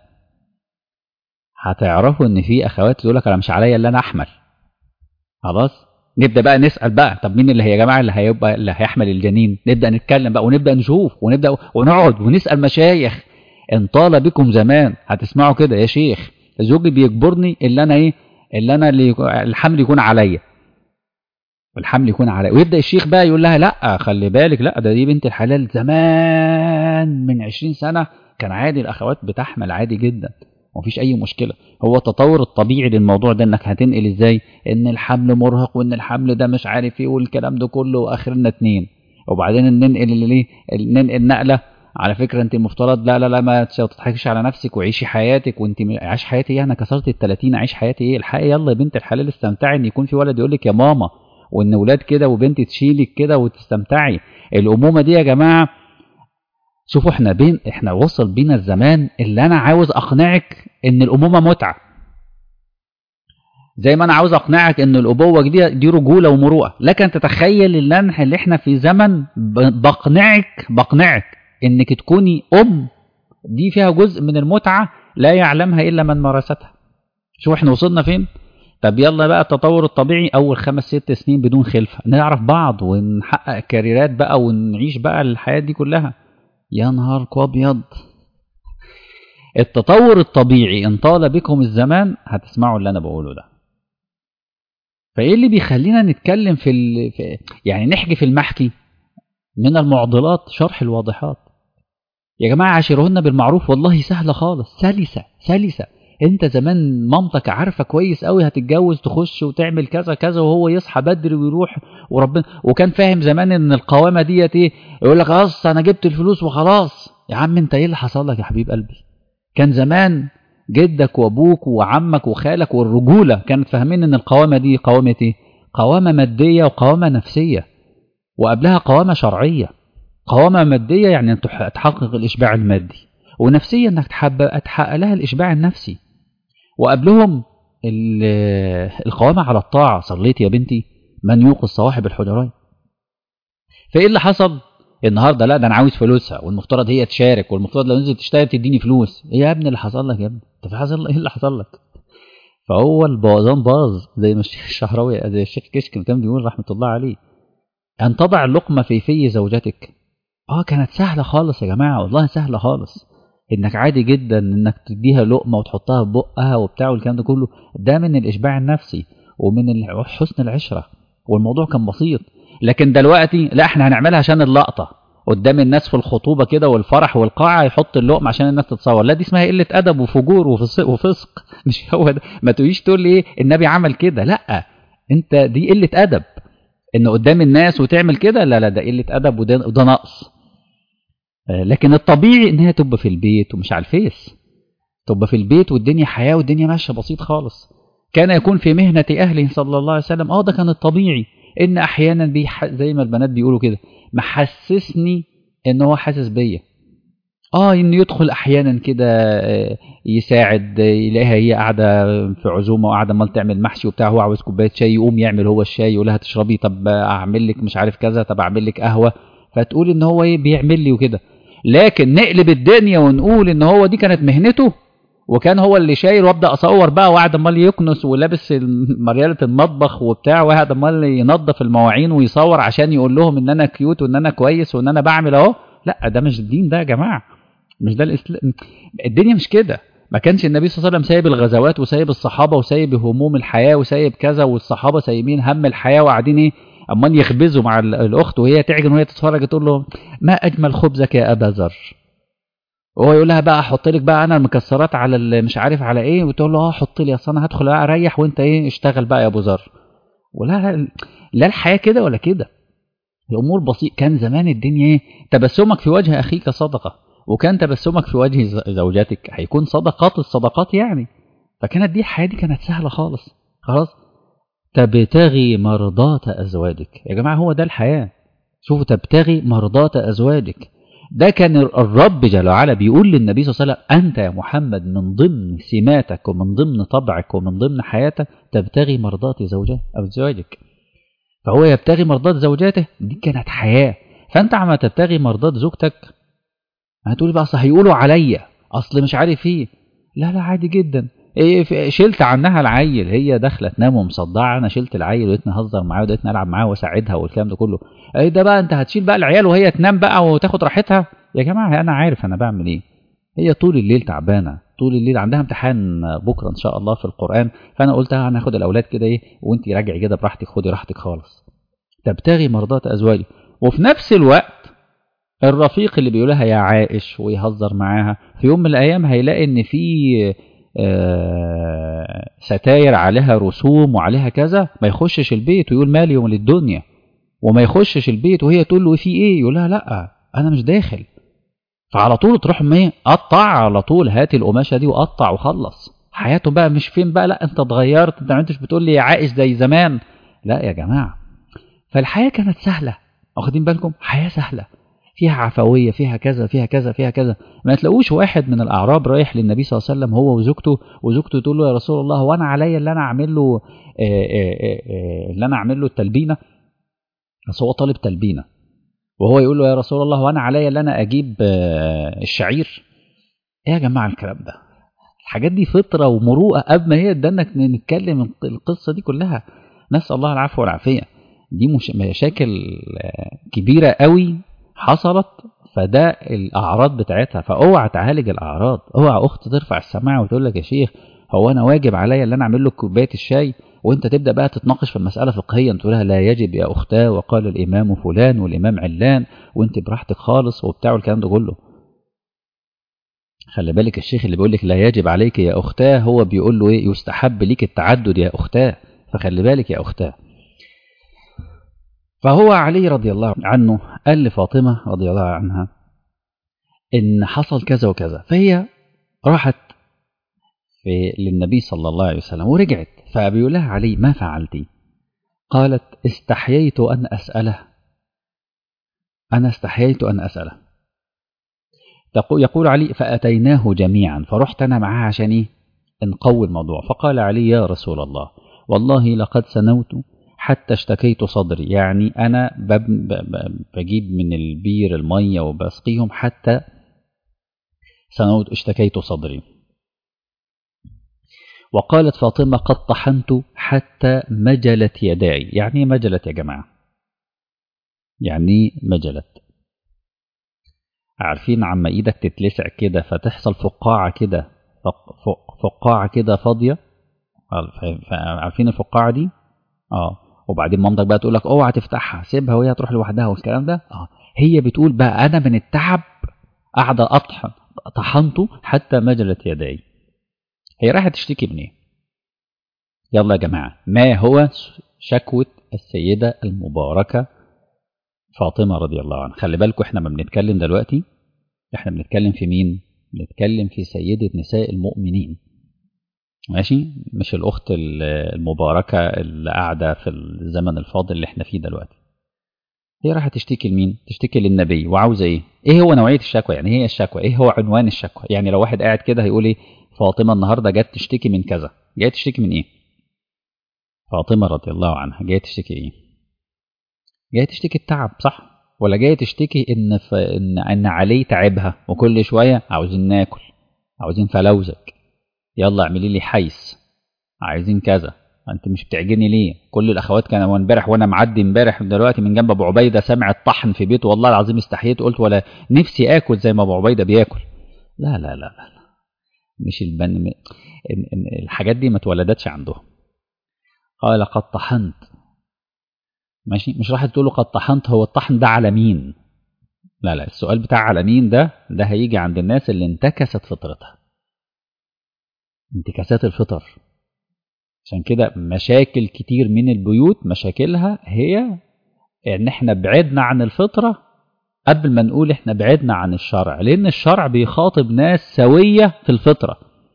هتعرفوا ان في اخوات تقول لك انا مش عليا الا انا احمل خلاص نبدا بقى نسال بقى طب مين اللي هي يا جماعه اللي هيبقى اللي هيحمل الجنين نبدا نتكلم بقى ونبدا نشوف ونبدا ونقعد ونسال مشايخ ان طال بكم زمان هتسمعوا كده يا شيخ زوجي بيجبرني اللي انا ايه اللي انا اللي يكون- الحمل يكون عليا والحمل يكون عليا ويبدا الشيخ بقى يقول لها لا خلي بالك لا ده دي بنت الحلال زمان من 20 سنه كان عادي الاخوات بتحمل عادي جدا ومفيش اي مشكله هو التطور الطبيعي للموضوع ده انك هتنقل ازاي ان الحمل مرهق وان الحمل ده مش عارف ايه والكلام ده كله واخرنا اتنين وبعدين ننقل اللي ليه ننقل نقله على فكره انت المفترض لا لا لا ما تضحكش على نفسك وعيشي حياتك وانت م- عيش حياتي ايه انا كسرت ال 30 اعيش حياتي ايه الحقيقه يلا يا بنت الحلال استمتعي ان يكون في ولد يقول لك يا ماما وان ولاد كده وبنت تشيلك كده وتستمتعي الامومه دي يا جماعه شوفوا احنا بين احنا وصل بينا الزمان اللي انا عاوز اقنعك ان الامومه متعه زي ما انا عاوز اقنعك ان الابوه دي دي رجوله ومروءه لكن تتخيل ان انا اللي احنا في زمن ب- بقنعك بقنعك انك تكوني ام دي فيها جزء من المتعه لا يعلمها الا من مارستها شوف احنا وصلنا فين طب يلا بقى التطور الطبيعي اول خمس ست سنين بدون خلفه نعرف بعض ونحقق كاريرات بقى ونعيش بقى الحياه دي كلها يا نهار ابيض التطور الطبيعي ان طال بكم الزمان هتسمعوا اللي انا بقوله ده فايه اللي بيخلينا نتكلم في, ال... في يعني نحكي في المحكي من المعضلات شرح الواضحات يا جماعه عاشرهن بالمعروف والله سهله خالص سلسه سلسه انت زمان مامتك عارفه كويس قوي هتتجوز تخش وتعمل كذا كذا وهو يصحى بدري ويروح وربنا وكان فاهم زمان ان القوامه ديت ايه يقول لك خلاص انا جبت الفلوس وخلاص يا عم انت ايه اللي حصل لك يا حبيب قلبي كان زمان جدك وابوك وعمك وخالك والرجوله كانت فاهمين ان القوامه دي قوامه ايه قوامه ماديه وقوامه نفسيه وقبلها قوامه شرعيه قوامه ماديه يعني ان تح- تحقق الاشباع المادي ونفسيه انك تحب- تحقق لها الاشباع النفسي وقبلهم ال- القوامه على الطاعه صليت يا بنتي من يوقظ صواحب الحجرات فايه اللي حصل النهارده لا ده انا عاوز فلوسها والمفترض هي تشارك والمفترض لو نزلت تشتغل تديني فلوس ايه يا ابني اللي حصل لك يا ابني انت في حصل ايه اللي حصل لك فهو البوظان باظ زي ما الشيخ الشهراوي زي الشيخ كشك كان بيقول رحمه الله عليه ان تضع اللقمه في في زوجتك اه كانت سهله خالص يا جماعه والله سهله خالص انك عادي جدا انك تديها لقمه وتحطها في بقها وبتاع والكلام ده كله ده من الاشباع النفسي ومن حسن العشره والموضوع كان بسيط لكن دلوقتي لا احنا هنعملها عشان اللقطه قدام الناس في الخطوبه كده والفرح والقاعه يحط اللقمه عشان الناس تتصور لا دي اسمها قله ادب وفجور وفسق مش هو ده ما تقوليش تقول لي ايه النبي عمل كده لا انت دي قله ادب ان قدام الناس وتعمل كده لا لا ده قله ادب وده, وده نقص لكن الطبيعي ان هي تبقى في البيت ومش على الفيس تبقى في البيت والدنيا حياه والدنيا ماشيه بسيط خالص كان يكون في مهنه اهله صلى الله عليه وسلم اه ده كان الطبيعي ان احيانا بيح... زي ما البنات بيقولوا كده محسسني ان هو حاسس بيا اه انه يدخل احيانا كده يساعد يلاقيها هي قاعده في عزومه وقاعده امال تعمل محشي وبتاع هو عاوز كوبايه شاي يقوم يعمل هو الشاي يقول لها تشربي طب اعمل لك مش عارف كذا طب اعمل لك قهوه فتقول ان هو ايه بيعمل لي وكده لكن نقلب الدنيا ونقول ان هو دي كانت مهنته وكان هو اللي شايل وابدا اصور بقى وقاعد امال يكنس ولابس مرياله المطبخ وبتاع وقاعد امال ينظف المواعين ويصور عشان يقول لهم ان انا كيوت وان انا كويس وان انا بعمل اهو لا ده مش الدين ده يا جماعه مش ده الاسلام الدنيا مش كده ما كانش النبي صلى الله عليه وسلم سايب الغزوات وسايب الصحابه وسايب هموم الحياه وسايب كذا والصحابه سايبين هم الحياه وقاعدين ايه امال يخبزوا مع الاخت وهي تعجن وهي تتفرج تقول له ما اجمل خبزك يا ابا ذر وهو يقول لها بقى احط لك بقى انا المكسرات على مش عارف على ايه وتقول له اه حط لي اصل انا هدخل بقى اريح وانت ايه اشتغل بقى يا ابو ذر ولا لا الحياه كده ولا كده الامور بسيط كان زمان الدنيا ايه تبسمك في وجه اخيك صدقه وكان تبسمك في وجه زوجتك هيكون صدقات الصدقات يعني فكانت دي الحياه دي كانت سهله خالص خلاص تبتغي مرضات ازواجك يا جماعه هو ده الحياه شوفوا تبتغي مرضات ازواجك ده كان الرب جل وعلا بيقول للنبي صلى الله عليه وسلم أنت يا محمد من ضمن سماتك ومن ضمن طبعك ومن ضمن حياتك تبتغي مرضات زوجك أو زوجك فهو يبتغي مرضات زوجاته دي كانت حياة فأنت عم تبتغي مرضات زوجتك هتقولي بقى أصل هيقولوا عليا أصل مش عارف إيه لا لا عادي جدا إيه شلت عنها العيل هي داخله تنام ومصدعه انا شلت العيل ولقيتني اهزر معاه ولقيتني العب معاه واساعدها والكلام ده كله ايه ده بقى انت هتشيل بقى العيال وهي تنام بقى وتاخد راحتها يا جماعه انا عارف انا بعمل ايه هي طول الليل تعبانه طول الليل عندها امتحان بكره ان شاء الله في القران فانا قلت انا هاخد الاولاد كده ايه وانت راجعي كده براحتك خدي راحتك خالص تبتغي مرضات ازواجي وفي نفس الوقت الرفيق اللي بيقول لها يا عائش ويهزر معاها في يوم من الايام هيلاقي ان في آه ستاير عليها رسوم وعليها كذا ما يخشش البيت ويقول مالي ومال الدنيا وما يخشش البيت وهي تقول له في ايه يقول لها لا انا مش داخل فعلى طول تروح ايه قطع على طول هات القماشه دي وقطع وخلص حياته بقى مش فين بقى لا انت اتغيرت انت ما انتش بتقول لي يا عائش زي زمان لا يا جماعه فالحياه كانت سهله واخدين بالكم حياه سهله فيها عفوية فيها كذا فيها كذا فيها كذا ما تلاقوش واحد من الأعراب رايح للنبي صلى الله عليه وسلم هو وزوجته وزوجته تقول له يا رسول الله هو أنا عليا اللي أنا أعمل له اللي أنا أعمل له التلبينة بس هو طالب تلبينة وهو يقول له يا رسول الله هو أنا عليا اللي أنا أجيب الشعير إيه يا جماعة الكلام ده الحاجات دي فطرة ومروءة قبل ما هي ادانك نتكلم القصة دي كلها نسأل الله العفو والعافية دي مش مشاكل كبيرة قوي حصلت فده الاعراض بتاعتها فاوعى تعالج الاعراض اوعى اخت ترفع السماعه وتقول لك يا شيخ هو انا واجب عليا ان انا اعمل له كوبايه الشاي وانت تبدا بقى تتناقش في المساله فقهيا تقول لها لا يجب يا اختاه وقال الامام فلان والامام علان وانت براحتك خالص وبتاع الكلام ده كله خلي بالك الشيخ اللي بيقول لك لا يجب عليك يا اختاه هو بيقول له ايه يستحب ليك التعدد يا اختاه فخلي بالك يا اختاه فهو علي رضي الله عنه قال لفاطمة رضي الله عنها إن حصل كذا وكذا فهي راحت في للنبي صلى الله عليه وسلم ورجعت فبيقول لها علي ما فعلتي قالت استحييت أن أسأله أنا استحييت أن أسأله يقول علي فأتيناه جميعا فرحت أنا معاه عشان إيه نقوي الموضوع فقال علي يا رسول الله والله لقد سنوت حتى اشتكيت صدري يعني أنا بجيب من البير المية وبسقيهم حتى سنوت اشتكيت صدري وقالت فاطمة قد طحنت حتى مجلت يداي يعني مجلت يا جماعة يعني مجلت عارفين عما ايدك تتلسع كده فتحصل فقاعة كده فقاعة كده فاضية عارفين الفقاعة دي اه وبعدين مامتك بقى تقول لك اوعى تفتحها سيبها وهي هتروح لوحدها والكلام ده اه هي بتقول بقى انا من التعب قاعده اطحن طحنته حتى مجلت يدي هي رايحه تشتكي من ايه يلا يا جماعه ما هو شكوى السيده المباركه فاطمه رضي الله عنها خلي بالكم احنا ما بنتكلم دلوقتي احنا بنتكلم في مين بنتكلم في سيده نساء المؤمنين ماشي مش الاخت المباركه اللي قاعده في الزمن الفاضل اللي احنا فيه دلوقتي هي راح تشتكي لمين تشتكي للنبي وعاوزه ايه ايه هو نوعيه الشكوى يعني هي الشكوى ايه هو عنوان الشكوى يعني لو واحد قاعد كده هيقول ايه فاطمه النهارده جت تشتكي من كذا جايه تشتكي من ايه فاطمه رضي الله عنها جايه تشتكي ايه جايه تشتكي التعب صح ولا جايه تشتكي ان ف... ان ان عليه تعبها وكل شويه عاوزين ناكل عاوزين فلوزك يلا اعملي لي حيث عايزين كذا انت مش بتعجني ليه كل الاخوات كانوا امبارح وانا معدي امبارح دلوقتي من جنب ابو عبيده سامع الطحن في بيته والله العظيم استحييت قلت ولا نفسي اكل زي ما ابو عبيده بياكل لا لا لا لا مش البن الحاجات دي ما اتولدتش عندهم قال قد طحنت ماشي مش راح تقول له قد طحنت هو الطحن ده على مين لا لا السؤال بتاع على مين ده ده هيجي عند الناس اللي انتكست فطرتها انتكاسات الفطر عشان كده مشاكل كتير من البيوت مشاكلها هي ان احنا بعدنا عن الفطرة قبل ما نقول احنا بعدنا عن الشرع لان الشرع بيخاطب ناس سوية في الفطرة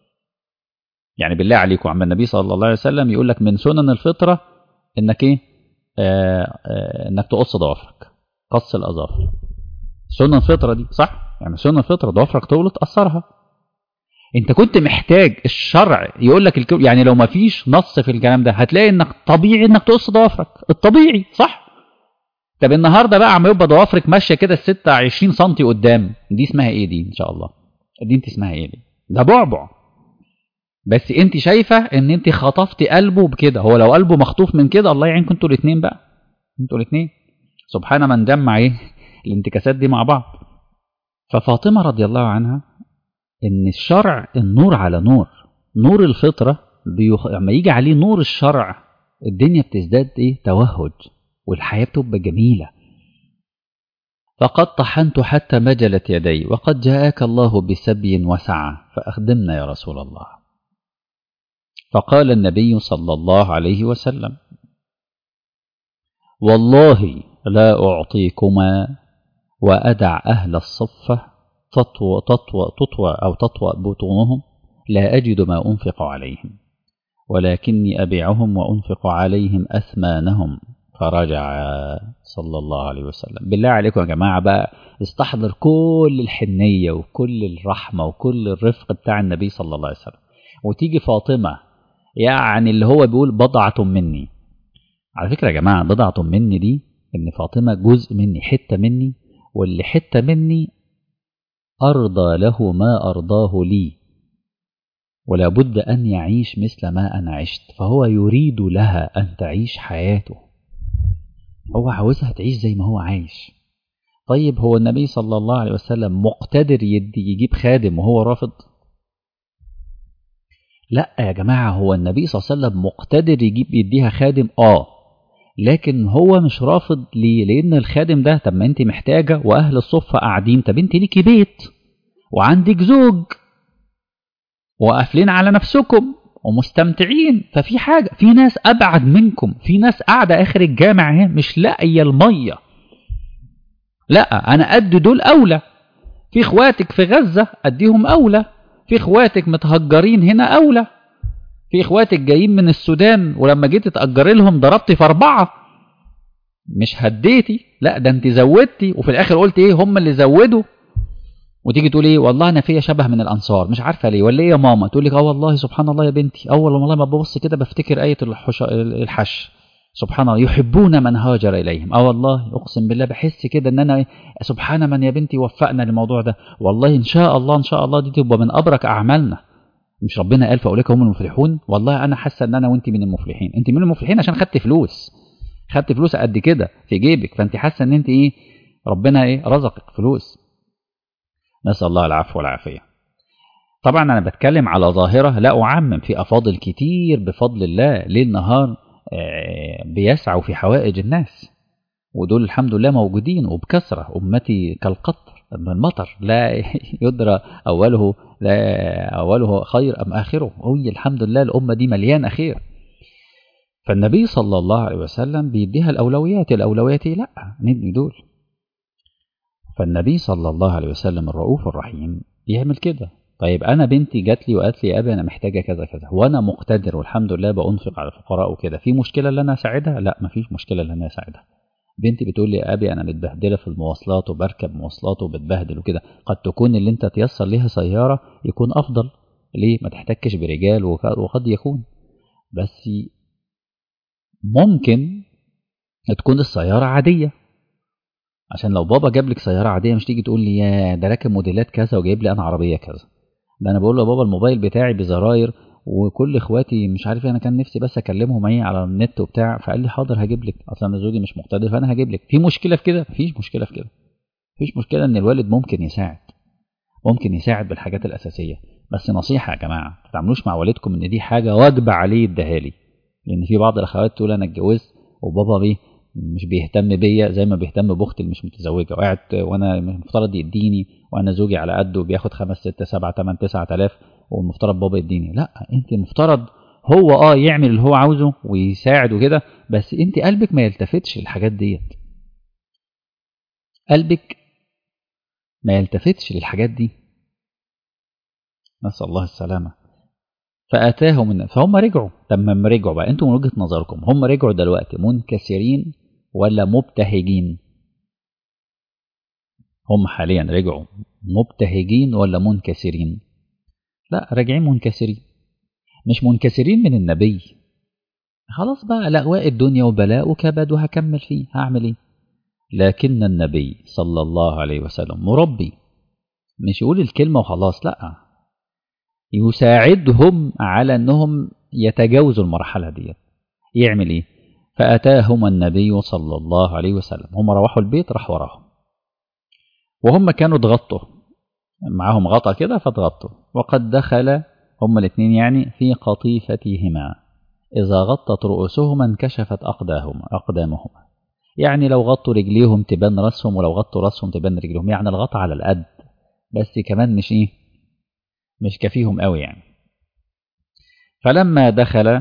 يعني بالله عليكم عم النبي صلى الله عليه وسلم يقول لك من سنن الفطرة انك ايه آه آه انك تقص ضوافرك قص الاظافر سنن الفطرة دي صح يعني سنن الفطرة ضوافرك طول تقصرها انت كنت محتاج الشرع يقول لك الكو... يعني لو ما فيش نص في الكلام ده هتلاقي انك طبيعي انك تقص ضوافرك الطبيعي صح طب النهارده بقى عم يبقى ضوافرك ماشيه كده الستة 20 سم قدام دي اسمها ايه دي ان شاء الله دي انت اسمها ايه دي ده بعبع بس انت شايفه ان انت خطفتي قلبه بكده هو لو قلبه مخطوف من كده الله يعينكم انتوا الاثنين بقى انتوا الاثنين سبحان من جمع ايه الانتكاسات دي مع بعض ففاطمه رضي الله عنها ان الشرع النور على نور نور الفطره بيخ... لما يجي عليه نور الشرع الدنيا بتزداد ايه توهج والحياه بتبقى جميله فقد طحنت حتى مجلت يدي وقد جاءك الله بسبي وسعة فأخدمنا يا رسول الله فقال النبي صلى الله عليه وسلم والله لا أعطيكما وأدع أهل الصفة تطوى, تطوى, تطوى أو تطوى بطونهم لا أجد ما أنفق عليهم ولكني أبيعهم وأنفق عليهم أثمانهم فرجع صلى الله عليه وسلم بالله عليكم يا جماعة بقى استحضر كل الحنية وكل الرحمة وكل الرفق بتاع النبي صلى الله عليه وسلم وتيجي فاطمة يعني اللي هو بيقول بضعة مني على فكرة يا جماعة بضعة مني دي إن فاطمة جزء مني حتة مني واللي حتة مني أرضى له ما أرضاه لي ولا بد أن يعيش مثل ما أنا عشت فهو يريد لها أن تعيش حياته هو عاوزها تعيش زي ما هو عايش طيب هو النبي صلى الله عليه وسلم مقتدر يدي يجيب خادم وهو رافض لا يا جماعة هو النبي صلى الله عليه وسلم مقتدر يجيب يديها خادم اه لكن هو مش رافض ليه لان الخادم ده طب ما انت محتاجة واهل الصفة قاعدين طب انت ليكي بيت وعندك زوج وقافلين على نفسكم ومستمتعين ففي حاجة في ناس أبعد منكم في ناس قاعدة آخر الجامع اهي مش لاقية المية لا أنا أدي دول أولى في إخواتك في غزة أديهم أولى في إخواتك متهجرين هنا أولى في إخواتك جايين من السودان ولما جيت تأجري لهم ضربتي في أربعة مش هديتي لا ده أنت زودتي وفي الآخر قلت إيه هم اللي زودوا وتيجي تقول ايه والله انا فيا شبه من الانصار مش عارفه ليه ولا ايه يا ماما تقول لك اه والله سبحان الله يا بنتي اول والله ما ببص كده بفتكر ايه الحش... الحش سبحان الله يحبون من هاجر اليهم اه والله اقسم بالله بحس كده ان انا سبحان من يا بنتي وفقنا للموضوع ده والله ان شاء الله ان شاء الله دي تبقى من ابرك اعمالنا مش ربنا قال فاولئك هم المفلحون والله انا حاسه ان انا وانت من المفلحين انت من المفلحين عشان خدت فلوس خدت فلوس قد كده في جيبك فانت حاسه ان انت ايه ربنا ايه رزقك فلوس نسأل الله العفو والعافية طبعا أنا بتكلم على ظاهرة لا أعمم في أفاضل كتير بفضل الله ليل نهار بيسعوا في حوائج الناس ودول الحمد لله موجودين وبكثرة أمتي كالقطر من المطر لا يدرى أوله لا أوله خير أم آخره هي الحمد لله الأمة دي مليانة خير فالنبي صلى الله عليه وسلم بيديها الأولويات الأولويات لا ندي دول فالنبي صلى الله عليه وسلم الرؤوف الرحيم يعمل كده طيب أنا بنتي جات لي وقالت لي يا أبي أنا محتاجة كذا كذا وأنا مقتدر والحمد لله بأنفق على الفقراء وكده في مشكلة إن أنا أساعدها؟ لا مفيش مشكلة إن أنا أساعدها بنتي بتقول لي يا أبي أنا متبهدلة في المواصلات وبركب مواصلات وبتبهدل وكده قد تكون اللي أنت تيسر ليها سيارة يكون أفضل ليه ما تحتكش برجال وقد يكون بس ممكن تكون السيارة عادية عشان لو بابا جاب لك سيارة عادية مش تيجي تقول لي يا ده راكب موديلات كذا وجايب لي أنا عربية كذا ده أنا بقول له يا بابا الموبايل بتاعي بزراير وكل اخواتي مش عارف انا كان نفسي بس اكلمهم ايه على النت وبتاع فقال لي حاضر هجيب لك اصلا انا زوجي مش مقتدر فانا هجيب لك في مشكله في كده مفيش مشكله في كده مفيش مشكله ان الوالد ممكن يساعد ممكن يساعد بالحاجات الاساسيه بس نصيحه يا جماعه ما تتعاملوش مع والدكم ان دي حاجه واجبه عليه يديها لي لان في بعض الاخوات تقول انا اتجوزت وبابا بيه مش بيهتم بيا زي ما بيهتم باختي اللي مش متزوجه وقاعد وانا المفترض يديني وانا زوجي على قده بياخد خمس ست سبعة تمن تسعة آلاف والمفترض بابا يديني لا انت المفترض هو اه يعمل اللي هو عاوزه ويساعد وكده بس انت قلبك ما يلتفتش للحاجات ديت قلبك ما يلتفتش للحاجات دي نسأل الله السلامة فأتاهم من فهم رجعوا لما رجعوا بقى انتم من وجهة نظركم هم رجعوا دلوقتي منكسرين ولا مبتهجين هم حاليا رجعوا مبتهجين ولا منكسرين لا راجعين منكسرين مش منكسرين من النبي خلاص بقى لأواء الدنيا وبلاء وكبد وهكمل فيه هعمل ايه لكن النبي صلى الله عليه وسلم مربي مش يقول الكلمة وخلاص لا يساعدهم على انهم يتجاوزوا المرحلة دي يعمل ايه فأتاهم النبي صلى الله عليه وسلم هم روحوا البيت راح وراهم وهم كانوا اتغطوا معاهم غطا كده فاتغطوا وقد دخل هما الاثنين يعني في قطيفتهما إذا غطت رؤوسهما انكشفت أقدامهما أقدامهما يعني لو غطوا رجليهم تبان راسهم ولو غطوا راسهم تبان رجليهم يعني الغطا على القد بس كمان مش إيه مش كفيهم قوي يعني فلما دخل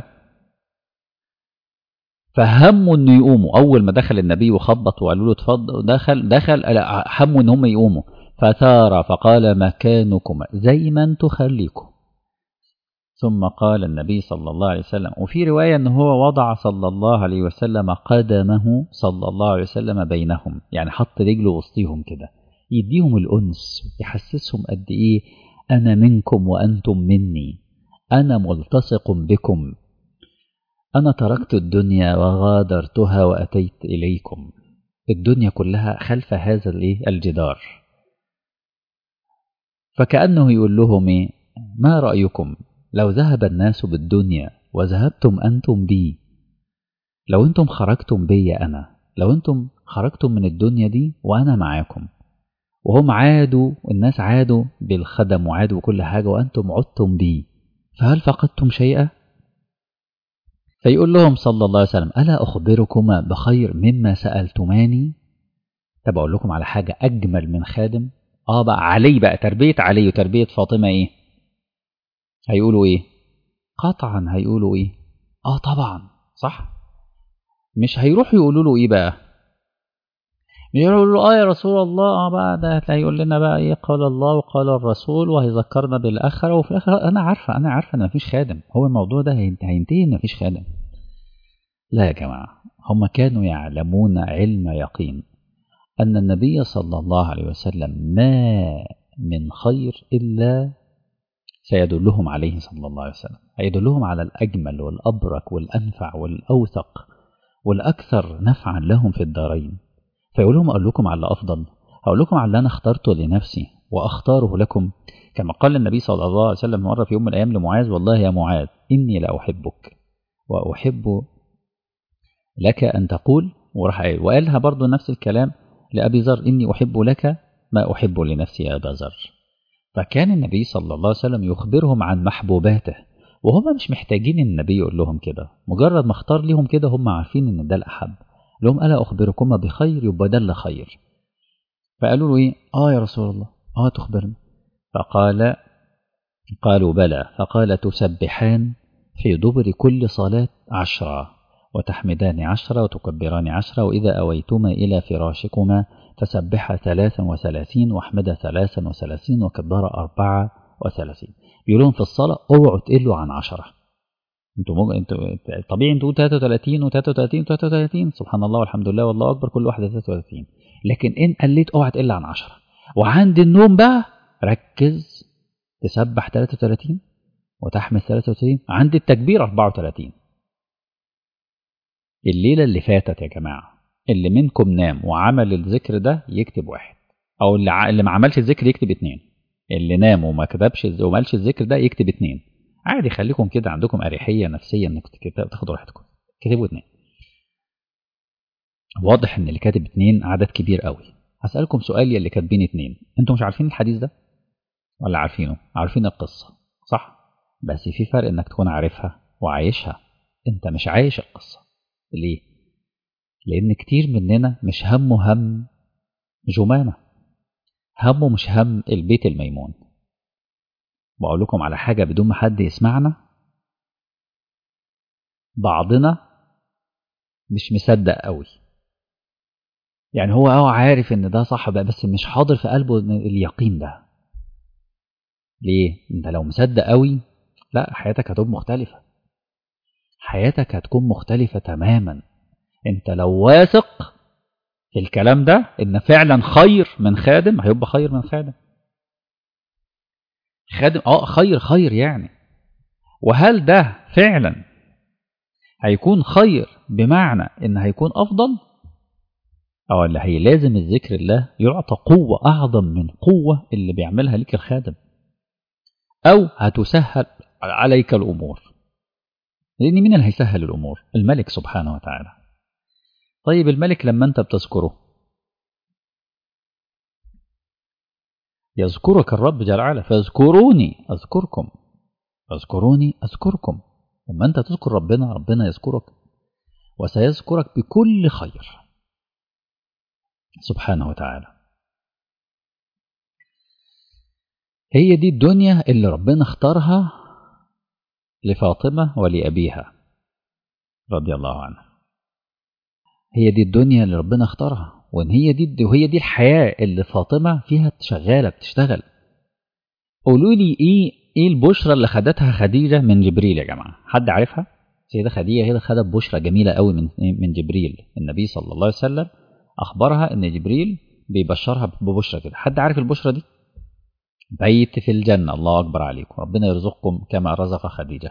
فهموا انه يقوموا اول ما دخل النبي وخبط وقالوا له اتفضل دخل دخل هموا ان هم يقوموا فثار فقال مكانكم زي ما انتم خليكم ثم قال النبي صلى الله عليه وسلم وفي رواية أنه هو وضع صلى الله عليه وسلم قدمه صلى الله عليه وسلم بينهم يعني حط رجله وسطيهم كده يديهم الأنس يحسسهم قد إيه أنا منكم وأنتم مني أنا ملتصق بكم أنا تركت الدنيا وغادرتها وأتيت إليكم الدنيا كلها خلف هذا الجدار فكأنه يقول لهم إيه ما رأيكم لو ذهب الناس بالدنيا وذهبتم أنتم بي لو أنتم خرجتم بي أنا لو أنتم خرجتم من الدنيا دي وأنا معاكم وهم عادوا الناس عادوا بالخدم وعادوا كل حاجة وأنتم عدتم بي فهل فقدتم شيئا؟ فيقول لهم صلى الله عليه وسلم ألا أخبركما بخير مما سألتماني؟ طب أقول لكم على حاجة أجمل من خادم؟ آه بقى علي بقى تربية علي وتربية فاطمة إيه؟ هيقولوا إيه؟ قطعا هيقولوا إيه؟ آه طبعا صح؟ مش هيروحوا يقولوا له إيه بقى؟ يقولوا له اه يا رسول الله اه بقى ده هيقول لنا بقى ايه قال الله وقال الرسول وهيذكرنا بالاخره وفي الاخر انا عارفه انا عارفه ان مفيش خادم هو الموضوع ده هينتهي ان مفيش خادم لا يا جماعه هم كانوا يعلمون علم يقين ان النبي صلى الله عليه وسلم ما من خير الا سيدلهم عليه صلى الله عليه وسلم هيدلهم على الاجمل والابرك والانفع والاوثق والاكثر نفعا لهم في الدارين فيقول لهم أقول لكم على أفضل أقول لكم على اللي أنا اخترته لنفسي وأختاره لكم كما قال النبي صلى الله عليه وسلم مرة في يوم من الأيام لمعاذ والله يا معاذ إني لأحبك وأحب لك أن تقول وراح قال وقالها برضه نفس الكلام لأبي ذر إني أحب لك ما أحب لنفسي يا أبا ذر فكان النبي صلى الله عليه وسلم يخبرهم عن محبوباته وهم مش محتاجين النبي يقول لهم كده مجرد ما اختار لهم كده هم عارفين ان ده الأحب لهم ألا أخبركم بخير يبقى ده اللي خير فقالوا له إيه آه يا رسول الله آه تخبرنا فقال قالوا بلى فقال تسبحان في دبر كل صلاة عشرة وتحمدان عشرة وتكبران عشرة وإذا أويتما إلى فراشكما فسبح ثلاثا وثلاثين واحمد ثلاثا وثلاثين وكبر أربعة وثلاثين بيقولون في الصلاة اوعوا تقلوا عن عشرة انتوا ممكن انتوا طبيعي انتوا 33 و33 و33 سبحان الله والحمد لله والله اكبر كل واحده 33 لكن ان قليت اوعى تقل عن 10 وعند النوم بقى ركز تسبح 33 وتحمد 33 عند التكبير 34 الليله اللي فاتت يا جماعه اللي منكم نام وعمل الذكر ده يكتب واحد او اللي ع... اللي ما عملش الذكر يكتب اتنين اللي نام وما كتبش وما قالش الذكر ده يكتب اتنين عادي خليكم كده عندكم اريحيه نفسيه انك تاخدوا راحتكم كتبوا اتنين واضح ان اللي كاتب اتنين عدد كبير قوي هسألكم سؤال يا اللي كاتبين اتنين انتوا مش عارفين الحديث ده ولا عارفينه عارفين القصة صح بس في فرق انك تكون عارفها وعايشها انت مش عايش القصة ليه لان كتير مننا مش همه هم جمانة همه مش هم البيت الميمون بقول لكم على حاجة بدون ما حد يسمعنا بعضنا مش مصدق قوي يعني هو اه عارف ان ده صح بقى بس مش حاضر في قلبه اليقين ده ليه انت لو مصدق قوي لا حياتك هتكون مختلفة حياتك هتكون مختلفة تماما انت لو واثق في الكلام ده ان فعلا خير من خادم هيبقى خير من خادم خادم اه خير خير يعني وهل ده فعلا هيكون خير بمعنى ان هيكون افضل او اللي هي لازم الذكر الله يعطى قوة اعظم من قوة اللي بيعملها لك الخادم او هتسهل عليك الامور لان مين اللي هيسهل الامور الملك سبحانه وتعالى طيب الملك لما انت بتذكره يذكرك الرب جل وعلا فاذكروني اذكركم فاذكروني اذكركم لما انت تذكر ربنا ربنا يذكرك وسيذكرك بكل خير سبحانه وتعالى هي دي الدنيا اللي ربنا اختارها لفاطمة ولأبيها رضي الله عنها هي دي الدنيا اللي ربنا اختارها وان هي دي وهي دي الحياة اللي فاطمة فيها شغالة بتشتغل قولوا لي ايه ايه البشرى اللي خدتها خديجة من جبريل يا جماعة حد عارفها سيدة خديجة هي خدت بشرى جميلة قوي من من جبريل النبي صلى الله عليه وسلم أخبرها إن جبريل بيبشرها ببشرى كده حد عارف البشرى دي بيت في الجنة الله أكبر عليكم ربنا يرزقكم كما رزق خديجة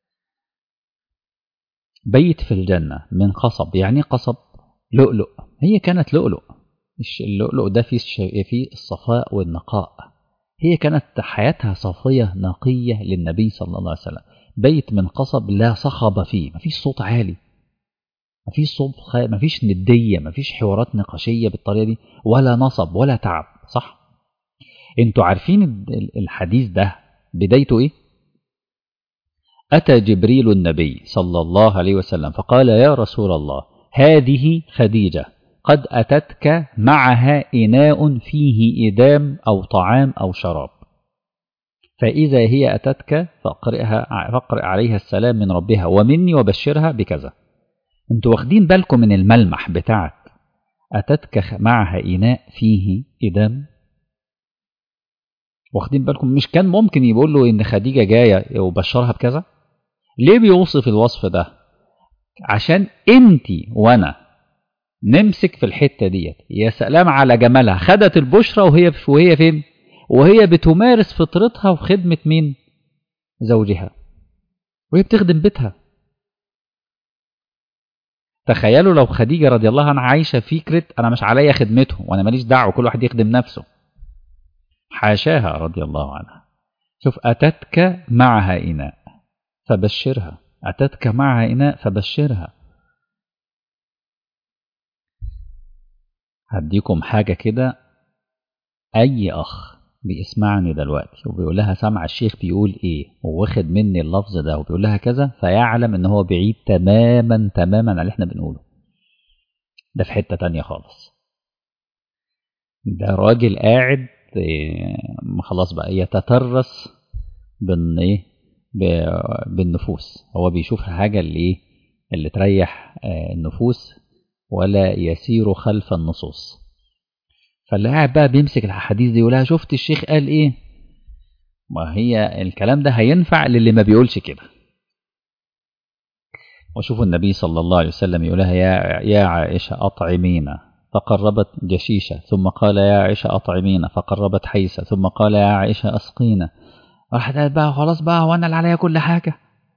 بيت في الجنة من قصب يعني قصب لؤلؤ هي كانت لؤلؤ اللؤلؤ ده فيه فيه الصفاء والنقاء هي كانت حياتها صافية نقية للنبي صلى الله عليه وسلم بيت من قصب لا صخب فيه مفيش صوت عالي مفيش صوت خ... مفيش ندية مفيش حوارات نقاشية بالطريقة دي ولا نصب ولا تعب صح انتوا عارفين الحديث ده بدايته ايه أتى جبريل النبي صلى الله عليه وسلم فقال يا رسول الله هذه خديجة قد أتتك معها إناء فيه إدام أو طعام أو شراب فإذا هي أتتك فاقرئها فاقرئ عليها السلام من ربها ومني وبشرها بكذا انتوا واخدين بالكم من الملمح بتاعك أتتك معها إناء فيه إدام واخدين بالكم مش كان ممكن يقول له إن خديجة جاية وبشرها بكذا ليه بيوصف الوصف ده عشان انت وانا نمسك في الحتة ديت يا سلام على جمالها خدت البشرة وهي وهي فين وهي بتمارس فطرتها وخدمة مين زوجها وهي بتخدم بيتها تخيلوا لو خديجة رضي الله عنها عايشة فكرة أنا مش عليا خدمته وأنا ماليش دعوة كل واحد يخدم نفسه حاشاها رضي الله عنها شوف أتتك معها إناء فبشرها أتتك معها إناء فبشرها هديكم حاجة كده أي أخ بيسمعني دلوقتي وبيقول لها سمع الشيخ بيقول ايه وواخد مني اللفظ ده وبيقول لها كذا فيعلم ان هو بعيد تماما تماما عن اللي احنا بنقوله ده في حتة تانية خالص ده راجل قاعد خلاص بقى يتترس بان ايه بالنفوس هو بيشوف الحاجة اللي ايه اللي تريح النفوس ولا يسير خلف النصوص فاللي قاعد بقى بيمسك الحديث دي يقولها شفت الشيخ قال ايه ما هي الكلام ده هينفع للي ما بيقولش كده وشوفوا النبي صلى الله عليه وسلم يقولها يا يا عائشة أطعمينا فقربت جشيشة ثم قال يا عائشة أطعمينا فقربت حيسة ثم قال يا عائشة أسقينا راحت قالت بقى خلاص بقى وانا اللي عليا كل حاجة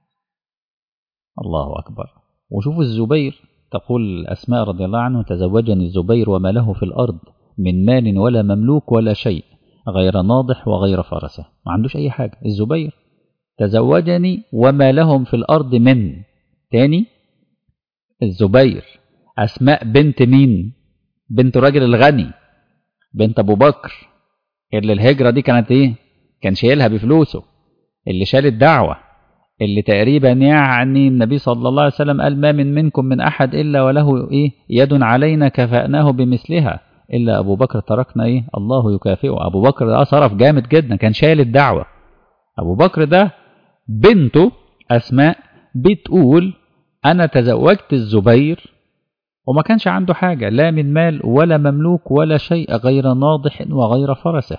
الله أكبر وشوفوا الزبير تقول أسماء رضي الله عنه تزوجني الزبير وما له في الأرض من مال ولا مملوك ولا شيء غير ناضح وغير فرسه ما عندوش أي حاجة الزبير تزوجني وما لهم في الأرض من تاني الزبير أسماء بنت مين بنت راجل الغني بنت أبو بكر اللي الهجرة دي كانت إيه كان شايلها بفلوسه اللي شال الدعوة اللي تقريبا يعني النبي صلى الله عليه وسلم قال ما من منكم من أحد إلا وله إيه يد علينا كفأناه بمثلها إلا أبو بكر تركنا إيه الله يكافئه أبو بكر ده صرف جامد جدا كان شايل الدعوة أبو بكر ده بنته أسماء بتقول أنا تزوجت الزبير وما كانش عنده حاجة لا من مال ولا مملوك ولا شيء غير ناضح وغير فرسه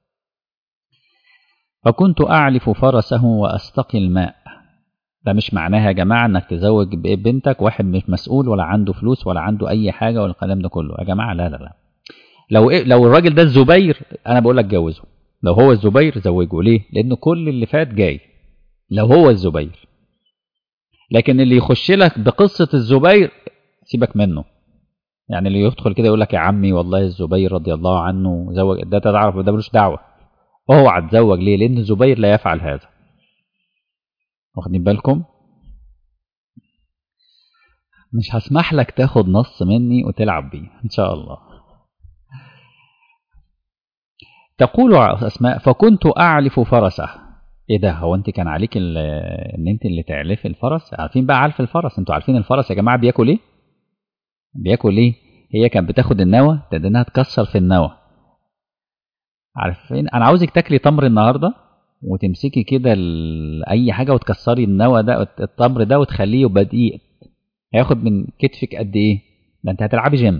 فكنت أعلف فرسه وأستقي الماء ده مش معناها يا جماعة انك تزوج بنتك واحد مش مسؤول ولا عنده فلوس ولا عنده اي حاجة ولا الكلام ده كله يا جماعة لا لا لا لو إيه لو الراجل ده الزبير انا بقول لك جوزه لو هو الزبير زوجه ليه لان كل اللي فات جاي لو هو الزبير لكن اللي يخش لك بقصة الزبير سيبك منه يعني اللي يدخل كده يقول لك يا عمي والله الزبير رضي الله عنه زوج ده تعرف ده ملوش دعوة اوعى تزوج ليه لان الزبير لا يفعل هذا واخدين بالكم مش هسمح لك تاخد نص مني وتلعب بيه ان شاء الله تقول اسماء فكنت اعلف فرسه ايه ده هو انت كان عليك ان انت اللي تعلفي الفرس عارفين بقى علف الفرس انتوا عارفين الفرس يا جماعه بياكل ايه بياكل ايه هي كانت بتاخد النوى تدينها تكسر في النوى عارفين انا عاوزك تاكلي تمر النهارده وتمسكي كده اي حاجه وتكسري النوى ده التمر ده وتخليه يبقى دقيق هياخد من كتفك قد ايه ده انت هتلعبي جيم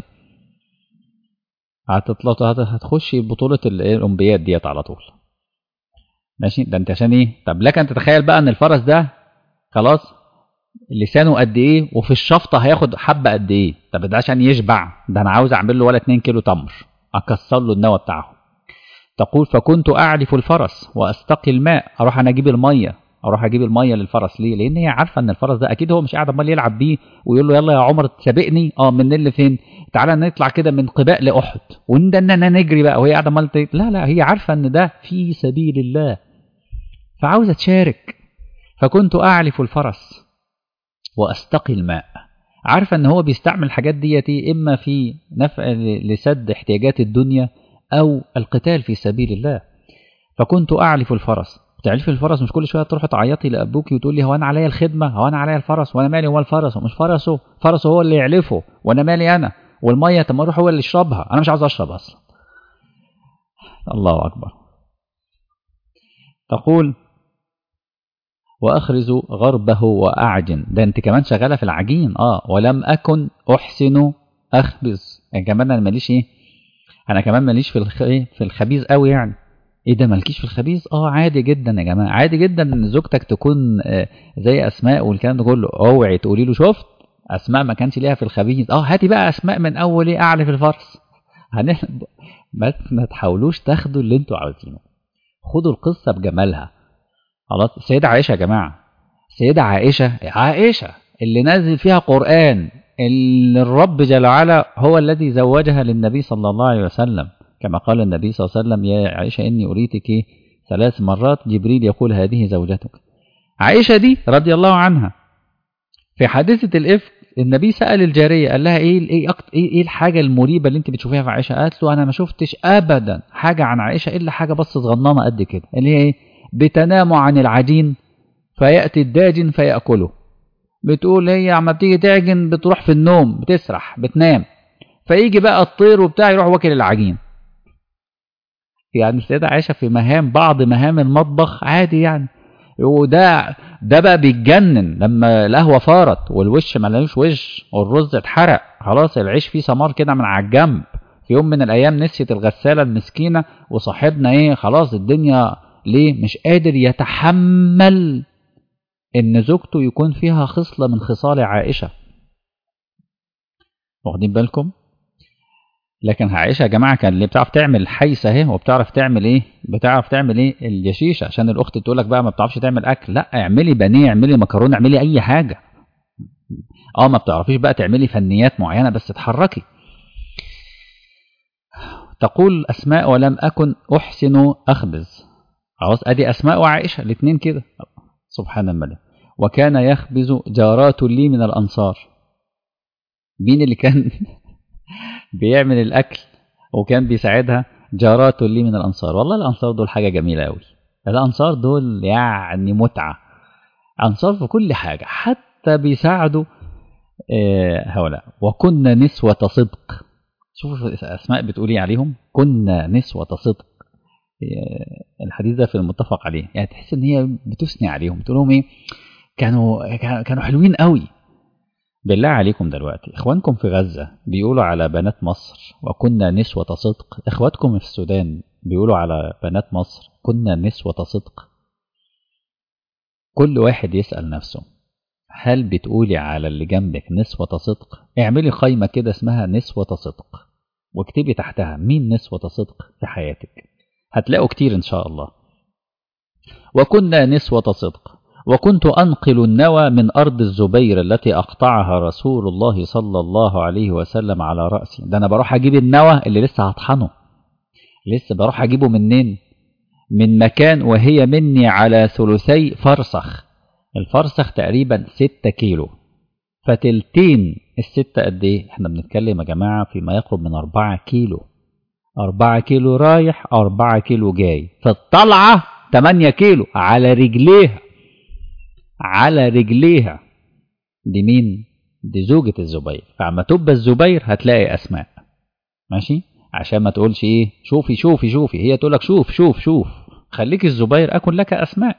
هتطلع هتخشي بطوله الاولمبياد ديت على طول ماشي ده انت عشان ايه طب لك ان تتخيل بقى ان الفرس ده خلاص لسانه قد ايه وفي الشفطه هياخد حبه قد ايه طب ده عشان يشبع ده انا عاوز اعمل له ولا 2 كيلو تمر اكسر له النوى بتاعه تقول فكنت اعرف الفرس واستقي الماء اروح انا اجيب الميه اروح اجيب الميه للفرس ليه لان هي عارفه ان الفرس ده اكيد هو مش قاعد امال يلعب بيه ويقول له يلا يا عمر تسابقني اه من اللي فين تعالى نطلع كده من قباء لاحد وندنا نجري بقى وهي قاعده امال لا لا هي عارفه ان ده في سبيل الله فعاوزه تشارك فكنت اعلف الفرس واستقي الماء عارفه ان هو بيستعمل الحاجات ديت اما في نفع لسد احتياجات الدنيا او القتال في سبيل الله فكنت اعلف الفرس تعرفي الفرس مش كل شويه تروحي تعيطي لابوكي وتقولي هو انا عليا الخدمه هو انا عليا الفرس وانا مالي هو الفرس مش فرسه فرسه هو اللي يعلفه وانا مالي انا والميه طب ما اروح هو اللي يشربها انا مش عاوز اشرب اصلا الله اكبر تقول واخرز غربه واعجن ده انت كمان شغاله في العجين اه ولم اكن احسن اخبز يعني كمان انا ماليش ايه انا كمان ماليش في الخ... في الخبيز قوي يعني ايه ده مالكيش في الخبيز اه عادي جدا يا جماعه عادي جدا ان زوجتك تكون آه زي اسماء والكلام ده كله اوعي تقولي له شفت اسماء ما كانش ليها في الخبيز اه هاتي بقى اسماء من اول ايه اعلى في الفرس هن... ما ما تحاولوش تاخدوا اللي انتوا عاوزينه خدوا القصه بجمالها خلاص السيده عائشه يا جماعه السيده عائشه عائشه اللي نازل فيها قران اللي الرب جل وعلا هو الذي زوجها للنبي صلى الله عليه وسلم كما قال النبي صلى الله عليه وسلم يا عائشة إني أريتك ثلاث مرات جبريل يقول هذه زوجتك عائشة دي رضي الله عنها في حادثة الإفك النبي سأل الجارية قال لها ايه ايه أكت... ايه إيه الحاجة المريبة اللي انت بتشوفيها في عائشة قالت له انا ما شفتش ابدا حاجة عن عائشة الا حاجة بس صغننة قد كده اللي هي ايه بتنام عن العجين فيأتي الداجن فيأكله بتقول هي عما بتيجي تعجن بتروح في النوم بتسرح بتنام فيجي بقى الطير وبتاع يروح واكل العجين يعني السيدة عائشة في مهام بعض مهام المطبخ عادي يعني وده ده بقى بيتجنن لما القهوة فارت والوش ملوش وش والرز اتحرق خلاص العيش فيه سمار كده من على الجنب في يوم من الأيام نسيت الغسالة المسكينة وصاحبنا إيه خلاص الدنيا ليه مش قادر يتحمل إن زوجته يكون فيها خصلة من خصال عائشة واخدين بالكم لكن عائشة يا جماعة كان اللي بتعرف تعمل حيسة اهي وبتعرف تعمل ايه بتعرف تعمل ايه الجشيش عشان الاخت تقول لك بقى ما بتعرفش تعمل اكل لا اعملي بانيه اعملي مكرونه اعملي اي حاجة اه ما بتعرفيش بقى تعملي فنيات معينة بس اتحركي تقول اسماء ولم اكن احسن اخبز خلاص ادي اسماء وعائشة الاثنين كده سبحان الملك وكان يخبز جارات لي من الانصار مين اللي كان بيعمل الأكل وكان بيساعدها جارات لي من الأنصار والله الأنصار دول حاجة جميلة أوي الأنصار دول يعني متعة أنصار في كل حاجة حتى بيساعدوا هؤلاء وكنا نسوة صدق شوفوا أسماء بتقولي عليهم كنا نسوة صدق الحديث ده في المتفق عليه يعني تحس ان هي بتثني عليهم تقول لهم ايه كانوا كانوا حلوين قوي بالله عليكم دلوقتي اخوانكم في غزة بيقولوا على بنات مصر وكنا نسوة صدق اخواتكم في السودان بيقولوا على بنات مصر كنا نسوة صدق كل واحد يسأل نفسه هل بتقولي على اللي جنبك نسوة صدق اعملي قايمة كده اسمها نسوة صدق واكتبي تحتها مين نسوة صدق في حياتك هتلاقوا كتير ان شاء الله وكنا نسوة صدق وكنت أنقل النوى من أرض الزبير التي أقطعها رسول الله صلى الله عليه وسلم على رأسي ده أنا بروح أجيب النوى اللي لسه هطحنه لسه بروح أجيبه منين من مكان وهي مني على ثلثي فرسخ الفرسخ تقريبا ستة كيلو فتلتين الستة قد ايه احنا بنتكلم يا جماعة فيما يقرب من أربعة كيلو أربعة كيلو رايح أربعة كيلو جاي فالطلعة تمانية كيلو على رجليها على رجليها دي مين دي زوجة الزبير فعما تبقى الزبير هتلاقي أسماء ماشي عشان ما تقولش ايه شوفي شوفي شوفي هي تقول لك شوف شوف شوف خليك الزبير أكن لك أسماء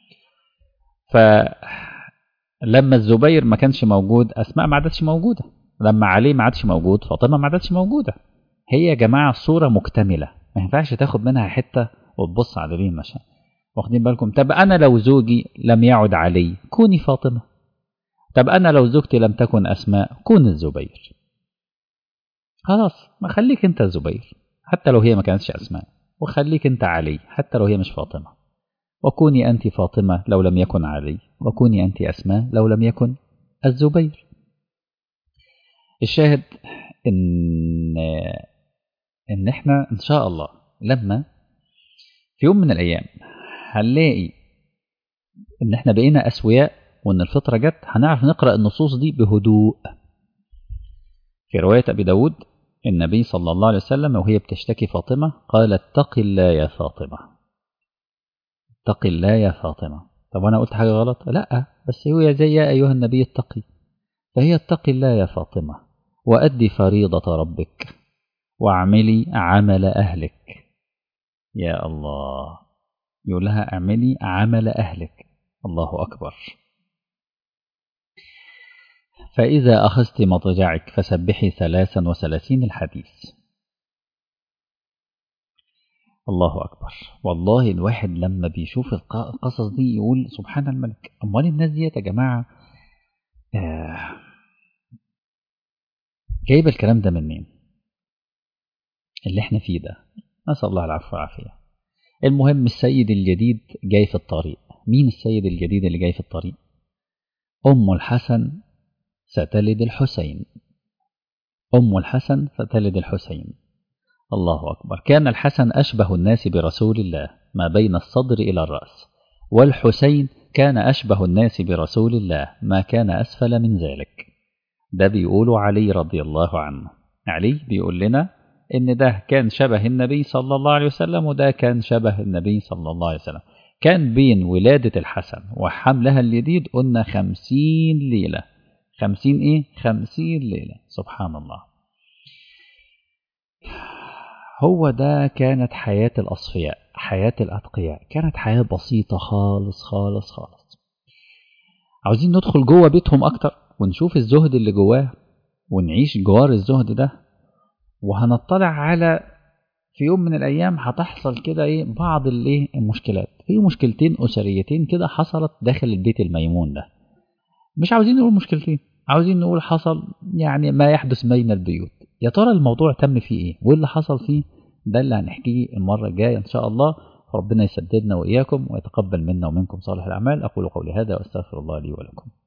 فلما الزبير ما كانش موجود أسماء ما عادتش موجودة لما علي ما عادش موجود فاطمة ما عادتش موجودة هي يا جماعة الصورة مكتملة ما ينفعش تاخد منها حتة وتبص على مين مثلا واخدين بالكم طب أنا لو زوجي لم يعد علي كوني فاطمة طب أنا لو زوجتي لم تكن أسماء كون الزبير خلاص ما خليك أنت الزبير حتى لو هي ما كانتش أسماء وخليك أنت علي حتى لو هي مش فاطمة وكوني أنت فاطمة لو لم يكن علي وكوني أنت أسماء لو لم يكن الزبير الشاهد إن إن إحنا إن شاء الله لما في يوم من الأيام هنلاقي إن إحنا بقينا أسوياء وإن الفطرة جت هنعرف نقرأ النصوص دي بهدوء في رواية أبي داود النبي صلى الله عليه وسلم وهي بتشتكي فاطمة قال اتق الله يا فاطمة اتق الله يا فاطمة طب أنا قلت حاجة غلط لا بس هو زي يا أيها النبي اتقي فهي اتق الله يا فاطمة وأدي فريضة ربك واعملي عمل أهلك يا الله يقول لها اعملي عمل أهلك الله أكبر فإذا أخذت مضجعك فسبحي ثلاثا وثلاثين الحديث الله أكبر والله الواحد لما بيشوف القصص دي يقول سبحان الملك أموال الناس دي يا جماعة آه جايب الكلام ده منين اللي احنا فيه ده نسأل الله العفو والعافية المهم السيد الجديد جاي في الطريق مين السيد الجديد اللي جاي في الطريق أم الحسن ستلد الحسين أم الحسن ستلد الحسين الله أكبر كان الحسن أشبه الناس برسول الله ما بين الصدر إلى الرأس والحسين كان أشبه الناس برسول الله ما كان أسفل من ذلك ده بيقولوا علي رضي الله عنه علي بيقول لنا ان ده كان شبه النبي صلى الله عليه وسلم وده كان شبه النبي صلى الله عليه وسلم كان بين ولادة الحسن وحملها الجديد قلنا خمسين ليلة خمسين ايه خمسين ليلة سبحان الله هو ده كانت حياة الأصفياء حياة الأتقياء كانت حياة بسيطة خالص خالص خالص عاوزين ندخل جوه بيتهم أكتر ونشوف الزهد اللي جواه ونعيش جوار الزهد ده وهنطلع على في يوم من الأيام هتحصل كده إيه بعض الإيه المشكلات في مشكلتين أسريتين كده حصلت داخل البيت الميمون ده مش عاوزين نقول مشكلتين عاوزين نقول حصل يعني ما يحدث بين البيوت يا ترى الموضوع تم فيه ايه وايه اللي حصل فيه ده اللي هنحكيه المرة الجاية ان شاء الله ربنا يسددنا واياكم ويتقبل منا ومنكم صالح الاعمال اقول قولي هذا واستغفر الله لي ولكم